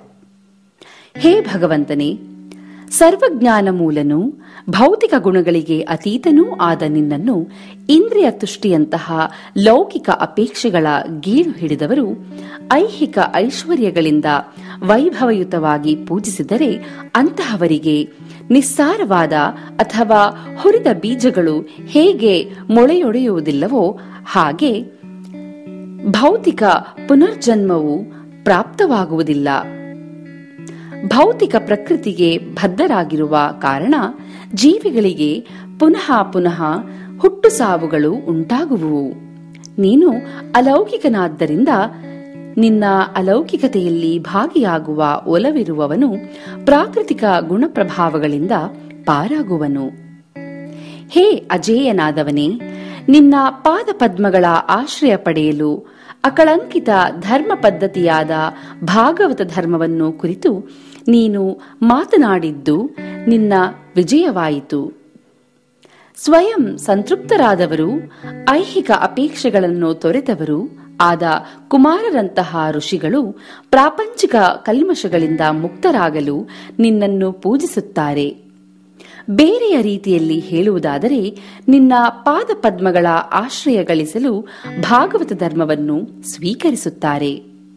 ಹೇ ಭಗವಂತನೇ ಸರ್ವಜ್ಞಾನ ಮೂಲನೂ ಭೌತಿಕ ಗುಣಗಳಿಗೆ ಅತೀತನೂ ಆದ ನಿನ್ನನ್ನು ಇಂದ್ರಿಯ ತುಷ್ಟಿಯಂತಹ ಲೌಕಿಕ ಅಪೇಕ್ಷೆಗಳ ಗೀಳು ಹಿಡಿದವರು ಐಹಿಕ ಐಶ್ವರ್ಯಗಳಿಂದ ವೈಭವಯುತವಾಗಿ ಪೂಜಿಸಿದರೆ ಅಂತಹವರಿಗೆ ನಿಸ್ಸಾರವಾದ ಅಥವಾ ಹುರಿದ ಬೀಜಗಳು ಹೇಗೆ ಮೊಳೆಯೊಡೆಯುವುದಿಲ್ಲವೋ ಹಾಗೆ ಭೌತಿಕ ಪುನರ್ಜನ್ಮವು ಪ್ರಾಪ್ತವಾಗುವುದಿಲ್ಲ ಭೌತಿಕ ಪ್ರಕೃತಿಗೆ ಬದ್ಧರಾಗಿರುವ ಕಾರಣ ಜೀವಿಗಳಿಗೆ ಪುನಃ ಪುನಃ ಹುಟ್ಟು ಸಾವುಗಳು ಉಂಟಾಗುವುವು ನೀನು ಅಲೌಕಿಕನಾದ್ದರಿಂದ ನಿನ್ನ ಅಲೌಕಿಕತೆಯಲ್ಲಿ ಭಾಗಿಯಾಗುವ ಒಲವಿರುವವನು ಪ್ರಾಕೃತಿಕ ಗುಣಪ್ರಭಾವಗಳಿಂದ ಪಾರಾಗುವನು ಹೇ ಅಜೇಯನಾದವನೇ ನಿನ್ನ ಪಾದ ಪದ್ಮಗಳ ಆಶ್ರಯ ಪಡೆಯಲು ಅಕಳಂಕಿತ ಧರ್ಮ ಪದ್ಧತಿಯಾದ ಭಾಗವತ ಧರ್ಮವನ್ನು ಕುರಿತು ನೀನು ಮಾತನಾಡಿದ್ದು ನಿನ್ನ ವಿಜಯವಾಯಿತು ಸ್ವಯಂ ಸಂತೃಪ್ತರಾದವರು ಐಹಿಕ ಅಪೇಕ್ಷೆಗಳನ್ನು ತೊರೆದವರು ಆದ ಕುಮಾರರಂತಹ ಋಷಿಗಳು ಪ್ರಾಪಂಚಿಕ ಕಲ್ಮಶಗಳಿಂದ ಮುಕ್ತರಾಗಲು ನಿನ್ನನ್ನು ಪೂಜಿಸುತ್ತಾರೆ ಬೇರೆಯ ರೀತಿಯಲ್ಲಿ ಹೇಳುವುದಾದರೆ ನಿನ್ನ ಪಾದ ಪದ್ಮಗಳ ಆಶ್ರಯ ಗಳಿಸಲು ಭಾಗವತ ಧರ್ಮವನ್ನು ಸ್ವೀಕರಿಸುತ್ತಾರೆ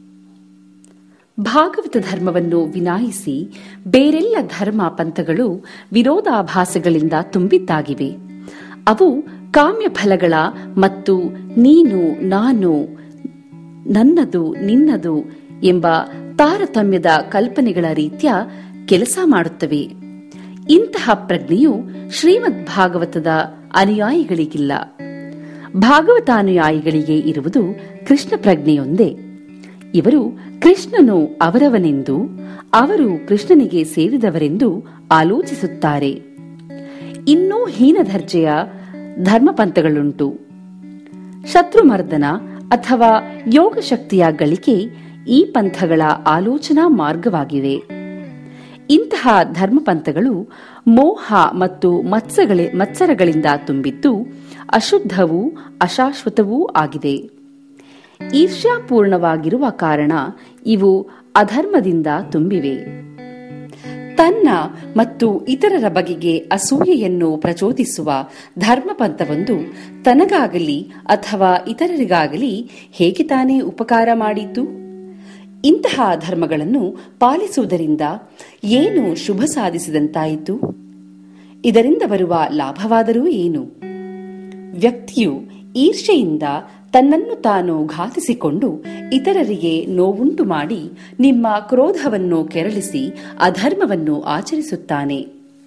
ಭಾಗವತ ಧರ್ಮವನ್ನು ವಿನಾಯಿಸಿ ಬೇರೆಲ್ಲ ಧರ್ಮ ಪಂಥಗಳು ವಿರೋಧಾಭಾಸಗಳಿಂದ ತುಂಬಿದ್ದಾಗಿವೆ ಅವು ಕಾಮ್ಯ ಫಲಗಳ ಮತ್ತು ನೀನು ನಾನು ನನ್ನದು ನಿನ್ನದು ಎಂಬ ತಾರತಮ್ಯದ ಕಲ್ಪನೆಗಳ ರೀತ್ಯ ಕೆಲಸ ಮಾಡುತ್ತವೆ ಇಂತಹ ಪ್ರಜ್ಞೆಯು ಶ್ರೀಮದ್ ಭಾಗವತದ ಅನುಯಾಯಿಗಳಿಗಿಲ್ಲ ಭಾಗವತಾನುಯಾಯಿಗಳಿಗೆ ಇರುವುದು ಕೃಷ್ಣ ಪ್ರಜ್ಞೆಯೊಂದೇ ಇವರು ಕೃಷ್ಣನು ಅವರವನೆಂದು ಅವರು ಕೃಷ್ಣನಿಗೆ ಸೇರಿದವರೆಂದು ಆಲೋಚಿಸುತ್ತಾರೆ ಇನ್ನೂ ಹೀನದರ್ಜೆಯ ಧರ್ಮಪಂಥಗಳುಂಟು ಶತ್ರುಮರ್ದನ ಅಥವಾ ಯೋಗ ಶಕ್ತಿಯ ಗಳಿಕೆ ಈ ಪಂಥಗಳ ಆಲೋಚನಾ ಮಾರ್ಗವಾಗಿವೆ ಇಂತಹ ಧರ್ಮಪಂಥಗಳು ಮೋಹ ಮತ್ತು ಮತ್ಸಗಳಿ ಮತ್ಸರಗಳಿಂದ ತುಂಬಿದ್ದು ಅಶುದ್ಧವೂ ಅಶಾಶ್ವತವೂ ಆಗಿದೆ ಈರ್ಷ್ಯಾಪೂರ್ಣವಾಗಿರುವ ಕಾರಣ ಇವು ಅಧರ್ಮದಿಂದ ತುಂಬಿವೆ ತನ್ನ ಮತ್ತು ಇತರರ ಬಗೆಗೆ ಅಸೂಯೆಯನ್ನು ಪ್ರಚೋದಿಸುವ ಧರ್ಮಪಂಥವೊಂದು ತನಗಾಗಲಿ ಅಥವಾ ಇತರರಿಗಾಗಲಿ ಹೇಗೆ ತಾನೇ ಉಪಕಾರ ಮಾಡಿದ್ದು ಇಂತಹ ಧರ್ಮಗಳನ್ನು ಪಾಲಿಸುವುದರಿಂದ ಏನು ಶುಭ ಸಾಧಿಸಿದಂತಾಯಿತು ಇದರಿಂದ ಬರುವ ಲಾಭವಾದರೂ ಏನು ವ್ಯಕ್ತಿಯು ಈರ್ಷೆಯಿಂದ ತನ್ನನ್ನು ತಾನು ಘಾತಿಸಿಕೊಂಡು ಇತರರಿಗೆ ನೋವುಂಟು ಮಾಡಿ ನಿಮ್ಮ ಕ್ರೋಧವನ್ನು ಕೆರಳಿಸಿ ಅಧರ್ಮವನ್ನು ಆಚರಿಸುತ್ತಾನೆ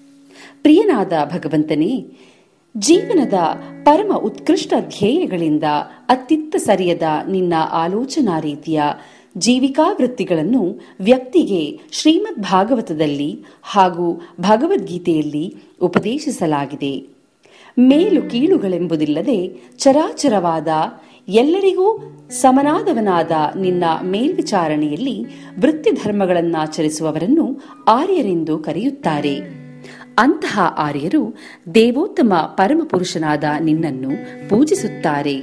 ಪ್ರಿಯನಾದ ಭಗವಂತನೇ ಜೀವನದ ಪರಮ ಉತ್ಕೃಷ್ಟ ಧ್ಯೇಯಗಳಿಂದ ಅತ್ತಿತ್ತ ಸರಿಯದ ನಿನ್ನ ಆಲೋಚನಾ ರೀತಿಯ ಜೀವಿಕಾ ವೃತ್ತಿಗಳನ್ನು ವ್ಯಕ್ತಿಗೆ ಶ್ರೀಮದ್ ಭಾಗವತದಲ್ಲಿ ಹಾಗೂ ಭಗವದ್ಗೀತೆಯಲ್ಲಿ ಉಪದೇಶಿಸಲಾಗಿದೆ ಮೇಲು ಕೀಳುಗಳೆಂಬುದಿಲ್ಲದೆ ಚರಾಚರವಾದ ಎಲ್ಲರಿಗೂ ಸಮನಾದವನಾದ ನಿನ್ನ ಮೇಲ್ವಿಚಾರಣೆಯಲ್ಲಿ ವೃತ್ತಿ ಧರ್ಮಗಳನ್ನಾಚರಿಸುವವರನ್ನು ಆರ್ಯರೆಂದು ಕರೆಯುತ್ತಾರೆ ಅಂತಹ ಆರ್ಯರು ದೇವೋತ್ತಮ ಪರಮಪುರುಷನಾದ ನಿನ್ನನ್ನು ಪೂಜಿಸುತ್ತಾರೆ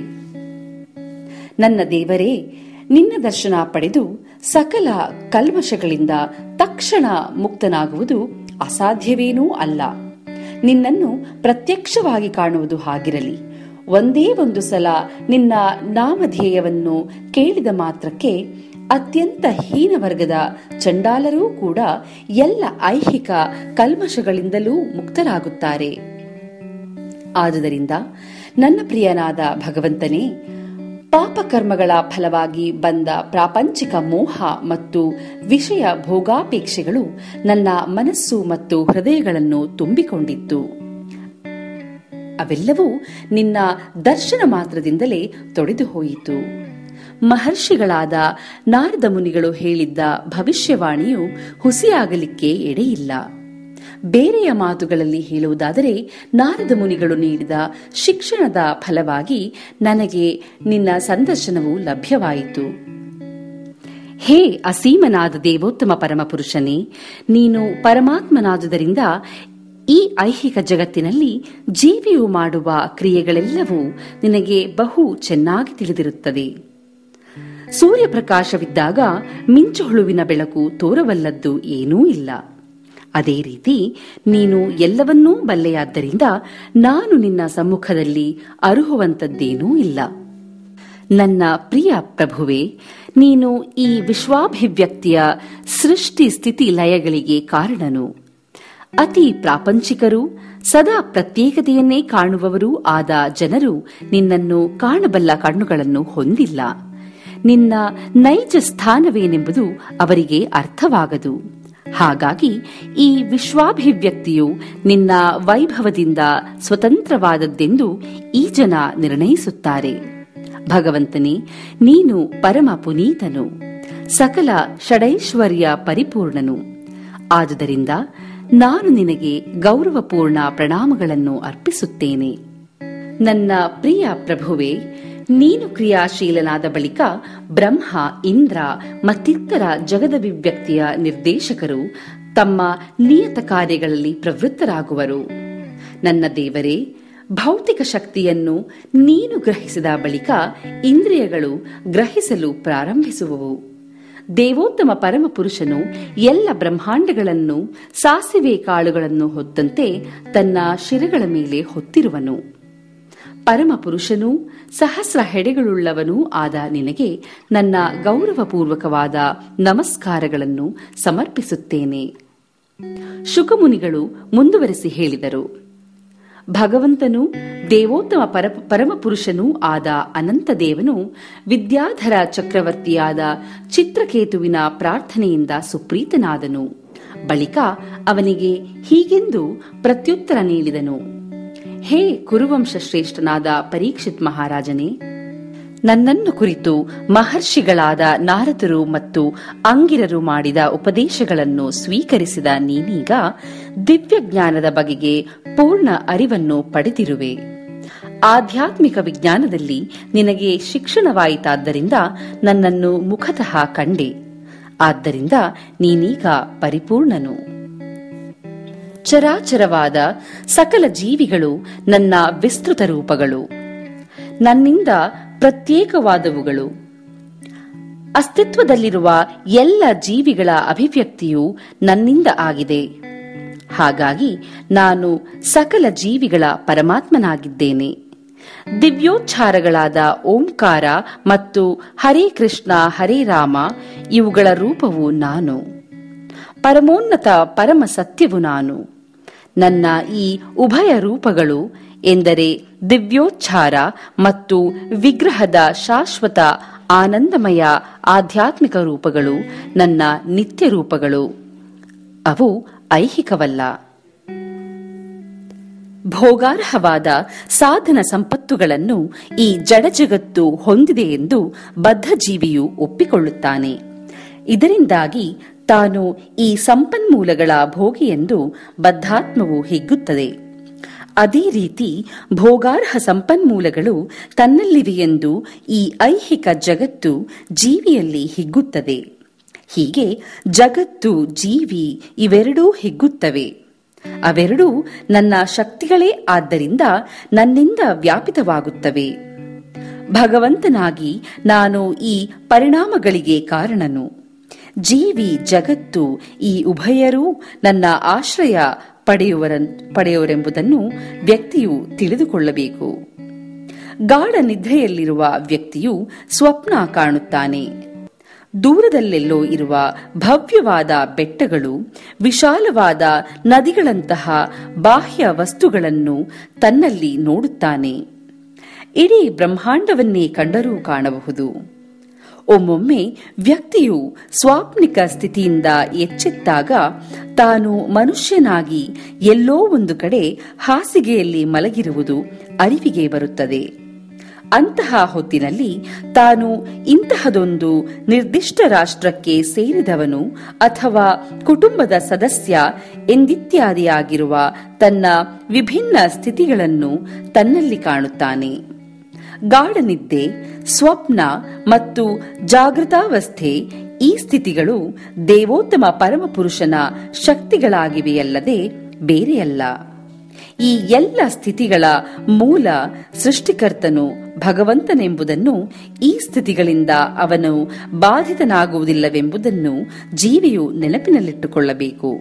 ನನ್ನ ದೇವರೇ ನಿನ್ನ ದರ್ಶನ ಪಡೆದು ಸಕಲ ಕಲ್ಮಶಗಳಿಂದ ತಕ್ಷಣ ಮುಕ್ತನಾಗುವುದು ಅಸಾಧ್ಯವೇನೂ ಅಲ್ಲ ನಿನ್ನನ್ನು ಪ್ರತ್ಯಕ್ಷವಾಗಿ ಕಾಣುವುದು ಹಾಗಿರಲಿ ಒಂದೇ ಒಂದು ಸಲ ನಿನ್ನ ನಾಮಧೇಯವನ್ನು ಕೇಳಿದ ಮಾತ್ರಕ್ಕೆ ಅತ್ಯಂತ ಹೀನ ವರ್ಗದ ಚಂಡಾಲರೂ ಕೂಡ ಎಲ್ಲ ಐಹಿಕ ಕಲ್ಮಶಗಳಿಂದಲೂ ಮುಕ್ತರಾಗುತ್ತಾರೆ ಆದುದರಿಂದ ನನ್ನ ಪ್ರಿಯನಾದ ಭಗವಂತನೇ ಪಾಪಕರ್ಮಗಳ ಫಲವಾಗಿ ಬಂದ ಪ್ರಾಪಂಚಿಕ ಮೋಹ ಮತ್ತು ವಿಷಯ ಭೋಗಾಪೇಕ್ಷೆಗಳು ನನ್ನ ಮನಸ್ಸು ಮತ್ತು ಹೃದಯಗಳನ್ನು ತುಂಬಿಕೊಂಡಿತ್ತು ಅವೆಲ್ಲವೂ ನಿನ್ನ ದರ್ಶನ ಮಾತ್ರದಿಂದಲೇ ತೊಡೆದು ಹೋಯಿತು ಮಹರ್ಷಿಗಳಾದ ನಾರದ ಮುನಿಗಳು ಹೇಳಿದ್ದ ಭವಿಷ್ಯವಾಣಿಯು ಹುಸಿಯಾಗಲಿಕ್ಕೆ ಎಡೆಯಿಲ್ಲ ಬೇರೆಯ ಮಾತುಗಳಲ್ಲಿ ಹೇಳುವುದಾದರೆ ನಾರದ ಮುನಿಗಳು ನೀಡಿದ ಶಿಕ್ಷಣದ ಫಲವಾಗಿ ನನಗೆ ನಿನ್ನ ಸಂದರ್ಶನವು ಲಭ್ಯವಾಯಿತು ಹೇ ಅಸೀಮನಾದ ದೇವೋತ್ತಮ ಪರಮಪುರುಷನೇ ನೀನು ಪರಮಾತ್ಮನಾದುದರಿಂದ ಈ ಐಹಿಕ ಜಗತ್ತಿನಲ್ಲಿ ಜೀವಿಯು ಮಾಡುವ ಕ್ರಿಯೆಗಳೆಲ್ಲವೂ ನಿನಗೆ ಬಹು ಚೆನ್ನಾಗಿ ತಿಳಿದಿರುತ್ತದೆ ಸೂರ್ಯಪ್ರಕಾಶವಿದ್ದಾಗ ಮಿಂಚುಹುಳುವಿನ ಬೆಳಕು ತೋರವಲ್ಲದ್ದು ಏನೂ ಇಲ್ಲ ಅದೇ ರೀತಿ ನೀನು ಎಲ್ಲವನ್ನೂ ಬಲ್ಲೆಯಾದ್ದರಿಂದ ನಾನು ನಿನ್ನ ಸಮ್ಮುಖದಲ್ಲಿ ಅರುಹುವಂತದ್ದೇನೂ ಇಲ್ಲ ನನ್ನ ಪ್ರಿಯ ಪ್ರಭುವೆ ನೀನು ಈ ವಿಶ್ವಾಭಿವ್ಯಕ್ತಿಯ ಸೃಷ್ಟಿ ಸ್ಥಿತಿ ಲಯಗಳಿಗೆ ಕಾರಣನು ಅತಿ ಪ್ರಾಪಂಚಿಕರು ಸದಾ ಪ್ರತ್ಯೇಕತೆಯನ್ನೇ ಕಾಣುವವರೂ ಆದ ಜನರು ನಿನ್ನನ್ನು ಕಾಣಬಲ್ಲ ಕಣ್ಣುಗಳನ್ನು ಹೊಂದಿಲ್ಲ ನಿನ್ನ ನೈಜ ಸ್ಥಾನವೇನೆಂಬುದು ಅವರಿಗೆ ಅರ್ಥವಾಗದು ಹಾಗಾಗಿ ಈ ವಿಶ್ವಾಭಿವ್ಯಕ್ತಿಯು ನಿನ್ನ ವೈಭವದಿಂದ ಸ್ವತಂತ್ರವಾದದ್ದೆಂದು ಈ ಜನ ನಿರ್ಣಯಿಸುತ್ತಾರೆ ಭಗವಂತನೇ ನೀನು ಪರಮ ಪುನೀತನು ಸಕಲ ಷಡೈಶ್ವರ್ಯ ಪರಿಪೂರ್ಣನು ಆದುದರಿಂದ ನಾನು ನಿನಗೆ ಗೌರವಪೂರ್ಣ ಪ್ರಣಾಮಗಳನ್ನು ಅರ್ಪಿಸುತ್ತೇನೆ ನನ್ನ ಪ್ರಿಯ ಪ್ರಭುವೆ ನೀನು ಕ್ರಿಯಾಶೀಲನಾದ ಬಳಿಕ ಬ್ರಹ್ಮ ಇಂದ್ರ ಮತ್ತಿತರ ಜಗದಭಿವ್ಯಕ್ತಿಯ ನಿರ್ದೇಶಕರು ತಮ್ಮ ನಿಯತ ಕಾರ್ಯಗಳಲ್ಲಿ ಪ್ರವೃತ್ತರಾಗುವರು ನನ್ನ ದೇವರೇ ಭೌತಿಕ ಶಕ್ತಿಯನ್ನು ನೀನು ಗ್ರಹಿಸಿದ ಬಳಿಕ ಇಂದ್ರಿಯಗಳು ಗ್ರಹಿಸಲು ಪ್ರಾರಂಭಿಸುವವು ದೇವೋತ್ತಮ ಪರಮಪುರುಷನು ಎಲ್ಲ ಬ್ರಹ್ಮಾಂಡಗಳನ್ನು ಸಾಸಿವೆ ಕಾಳುಗಳನ್ನು ಹೊತ್ತಂತೆ ತನ್ನ ಶಿರಗಳ ಮೇಲೆ ಹೊತ್ತಿರುವನು ಪರಮಪುರುಷನೂ ಸಹಸ್ರ ಹೆಡೆಗಳುಳ್ಳವನೂ ಆದ ನಿನಗೆ ನನ್ನ ಗೌರವಪೂರ್ವಕವಾದ ನಮಸ್ಕಾರಗಳನ್ನು ಸಮರ್ಪಿಸುತ್ತೇನೆ ಶುಕಮುನಿಗಳು ಮುಂದುವರೆಸಿ ಹೇಳಿದರು ಭಗವಂತನು ದೇವೋತ್ತಮ ಪರ ಪರಮಪುರುಷನೂ ಆದ ಅನಂತದೇವನು ವಿದ್ಯಾಧರ ಚಕ್ರವರ್ತಿಯಾದ ಚಿತ್ರಕೇತುವಿನ ಪ್ರಾರ್ಥನೆಯಿಂದ ಸುಪ್ರೀತನಾದನು ಬಳಿಕ ಅವನಿಗೆ ಹೀಗೆಂದು ಪ್ರತ್ಯುತ್ತರ ನೀಡಿದನು ಹೇ ಕುರುವಂಶ ಶ್ರೇಷ್ಠನಾದ ಪರೀಕ್ಷಿತ್ ಮಹಾರಾಜನೇ ನನ್ನನ್ನು ಕುರಿತು ಮಹರ್ಷಿಗಳಾದ ನಾರದರು ಮತ್ತು ಅಂಗಿರರು ಮಾಡಿದ ಉಪದೇಶಗಳನ್ನು ಸ್ವೀಕರಿಸಿದ ನೀನೀಗ ದಿವ್ಯ ಜ್ಞಾನದ ಬಗೆಗೆ ಪೂರ್ಣ ಅರಿವನ್ನು ಪಡೆದಿರುವೆ ಆಧ್ಯಾತ್ಮಿಕ ವಿಜ್ಞಾನದಲ್ಲಿ ನಿನಗೆ ಶಿಕ್ಷಣವಾಯಿತಾದ್ದರಿಂದ ನನ್ನನ್ನು ಮುಖತಃ ಕಂಡೆ ಆದ್ದರಿಂದ ನೀನೀಗ ಪರಿಪೂರ್ಣನು ಚರಾಚರವಾದ ಸಕಲ ಜೀವಿಗಳು ನನ್ನ ವಿಸ್ತೃತ ರೂಪಗಳು ನನ್ನಿಂದ ಪ್ರತ್ಯೇಕವಾದವುಗಳು ಅಸ್ತಿತ್ವದಲ್ಲಿರುವ ಎಲ್ಲ ಜೀವಿಗಳ ಅಭಿವ್ಯಕ್ತಿಯು ನನ್ನಿಂದ ಆಗಿದೆ ಹಾಗಾಗಿ ನಾನು ಸಕಲ ಜೀವಿಗಳ ಪರಮಾತ್ಮನಾಗಿದ್ದೇನೆ ದಿವ್ಯೋಚ್ಚಾರಗಳಾದ ಓಂಕಾರ ಮತ್ತು ಹರೇ ಕೃಷ್ಣ ಹರೇ ರಾಮ ಇವುಗಳ ರೂಪವು ನಾನು ಪರಮೋನ್ನತ ಪರಮ ಸತ್ಯವು ನಾನು ನನ್ನ ಈ ಉಭಯ ರೂಪಗಳು ಎಂದರೆ ದಿವ್ಯೋಚ್ಚಾರ ಮತ್ತು ವಿಗ್ರಹದ ಶಾಶ್ವತ ಆನಂದಮಯ ಆಧ್ಯಾತ್ಮಿಕ ರೂಪಗಳು ನನ್ನ ನಿತ್ಯ ರೂಪಗಳು ಅವು ಐಹಿಕವಲ್ಲ ಭೋಗಾರ್ಹವಾದ ಸಾಧನ ಸಂಪತ್ತುಗಳನ್ನು ಈ ಜಡಜಗತ್ತು ಹೊಂದಿದೆ ಎಂದು ಬದ್ಧಜೀವಿಯು ಒಪ್ಪಿಕೊಳ್ಳುತ್ತಾನೆ ಇದರಿಂದಾಗಿ ತಾನು ಈ ಸಂಪನ್ಮೂಲಗಳ ಭೋಗಿ ಎಂದು ಬದ್ಧಾತ್ಮವು ಹಿಗ್ಗುತ್ತದೆ ಅದೇ ರೀತಿ ಭೋಗಾರ್ಹ ಸಂಪನ್ಮೂಲಗಳು ತನ್ನಲ್ಲಿವೆಯೆಂದು ಈ ಐಹಿಕ ಜಗತ್ತು ಜೀವಿಯಲ್ಲಿ ಹಿಗ್ಗುತ್ತದೆ ಹೀಗೆ ಜಗತ್ತು ಜೀವಿ ಇವೆರಡೂ ಹಿಗ್ಗುತ್ತವೆ ಅವೆರಡೂ ನನ್ನ ಶಕ್ತಿಗಳೇ ಆದ್ದರಿಂದ ನನ್ನಿಂದ ವ್ಯಾಪಿತವಾಗುತ್ತವೆ ಭಗವಂತನಾಗಿ ನಾನು ಈ ಪರಿಣಾಮಗಳಿಗೆ ಕಾರಣನು ಜೀವಿ ಜಗತ್ತು ಈ ಉಭಯರೂ ನನ್ನ ಆಶ್ರಯ ಪಡೆಯುವರ ಪಡೆಯುವರೆಂಬುದನ್ನು ವ್ಯಕ್ತಿಯು ತಿಳಿದುಕೊಳ್ಳಬೇಕು ಗಾಢ ನಿದ್ರೆಯಲ್ಲಿರುವ ವ್ಯಕ್ತಿಯು ಸ್ವಪ್ನ ಕಾಣುತ್ತಾನೆ ದೂರದಲ್ಲೆಲ್ಲೋ ಇರುವ ಭವ್ಯವಾದ ಬೆಟ್ಟಗಳು ವಿಶಾಲವಾದ ನದಿಗಳಂತಹ ಬಾಹ್ಯ ವಸ್ತುಗಳನ್ನು ತನ್ನಲ್ಲಿ ನೋಡುತ್ತಾನೆ ಇಡೀ ಬ್ರಹ್ಮಾಂಡವನ್ನೇ ಕಂಡರೂ ಕಾಣಬಹುದು ಒಮ್ಮೊಮ್ಮೆ ವ್ಯಕ್ತಿಯು ಸ್ವಾಪ್ನಿಕ ಸ್ಥಿತಿಯಿಂದ ಎಚ್ಚೆತ್ತಾಗ ತಾನು ಮನುಷ್ಯನಾಗಿ ಎಲ್ಲೋ ಒಂದು ಕಡೆ ಹಾಸಿಗೆಯಲ್ಲಿ ಮಲಗಿರುವುದು ಅರಿವಿಗೆ ಬರುತ್ತದೆ ಅಂತಹ ಹೊತ್ತಿನಲ್ಲಿ ತಾನು ಇಂತಹದೊಂದು ನಿರ್ದಿಷ್ಟ ರಾಷ್ಟ್ರಕ್ಕೆ ಸೇರಿದವನು ಅಥವಾ ಕುಟುಂಬದ ಸದಸ್ಯ ಎಂದಿತ್ಯಾದಿಯಾಗಿರುವ ತನ್ನ ವಿಭಿನ್ನ ಸ್ಥಿತಿಗಳನ್ನು ತನ್ನಲ್ಲಿ ಕಾಣುತ್ತಾನೆ ಗಾಢನಿದ್ದೆ ಸ್ವಪ್ನ ಮತ್ತು ಜಾಗೃತಾವಸ್ಥೆ ಈ ಸ್ಥಿತಿಗಳು ದೇವೋತ್ತಮ ಪರಮಪುರುಷನ ಶಕ್ತಿಗಳಾಗಿವೆಯಲ್ಲದೆ ಬೇರೆಯಲ್ಲ ಈ ಎಲ್ಲ ಸ್ಥಿತಿಗಳ ಮೂಲ ಸೃಷ್ಟಿಕರ್ತನು ಭಗವಂತನೆಂಬುದನ್ನು ಈ ಸ್ಥಿತಿಗಳಿಂದ ಅವನು ಬಾಧಿತನಾಗುವುದಿಲ್ಲವೆಂಬುದನ್ನು ಜೀವಿಯು ನೆನಪಿನಲ್ಲಿಟ್ಟುಕೊಳ್ಳಬೇಕು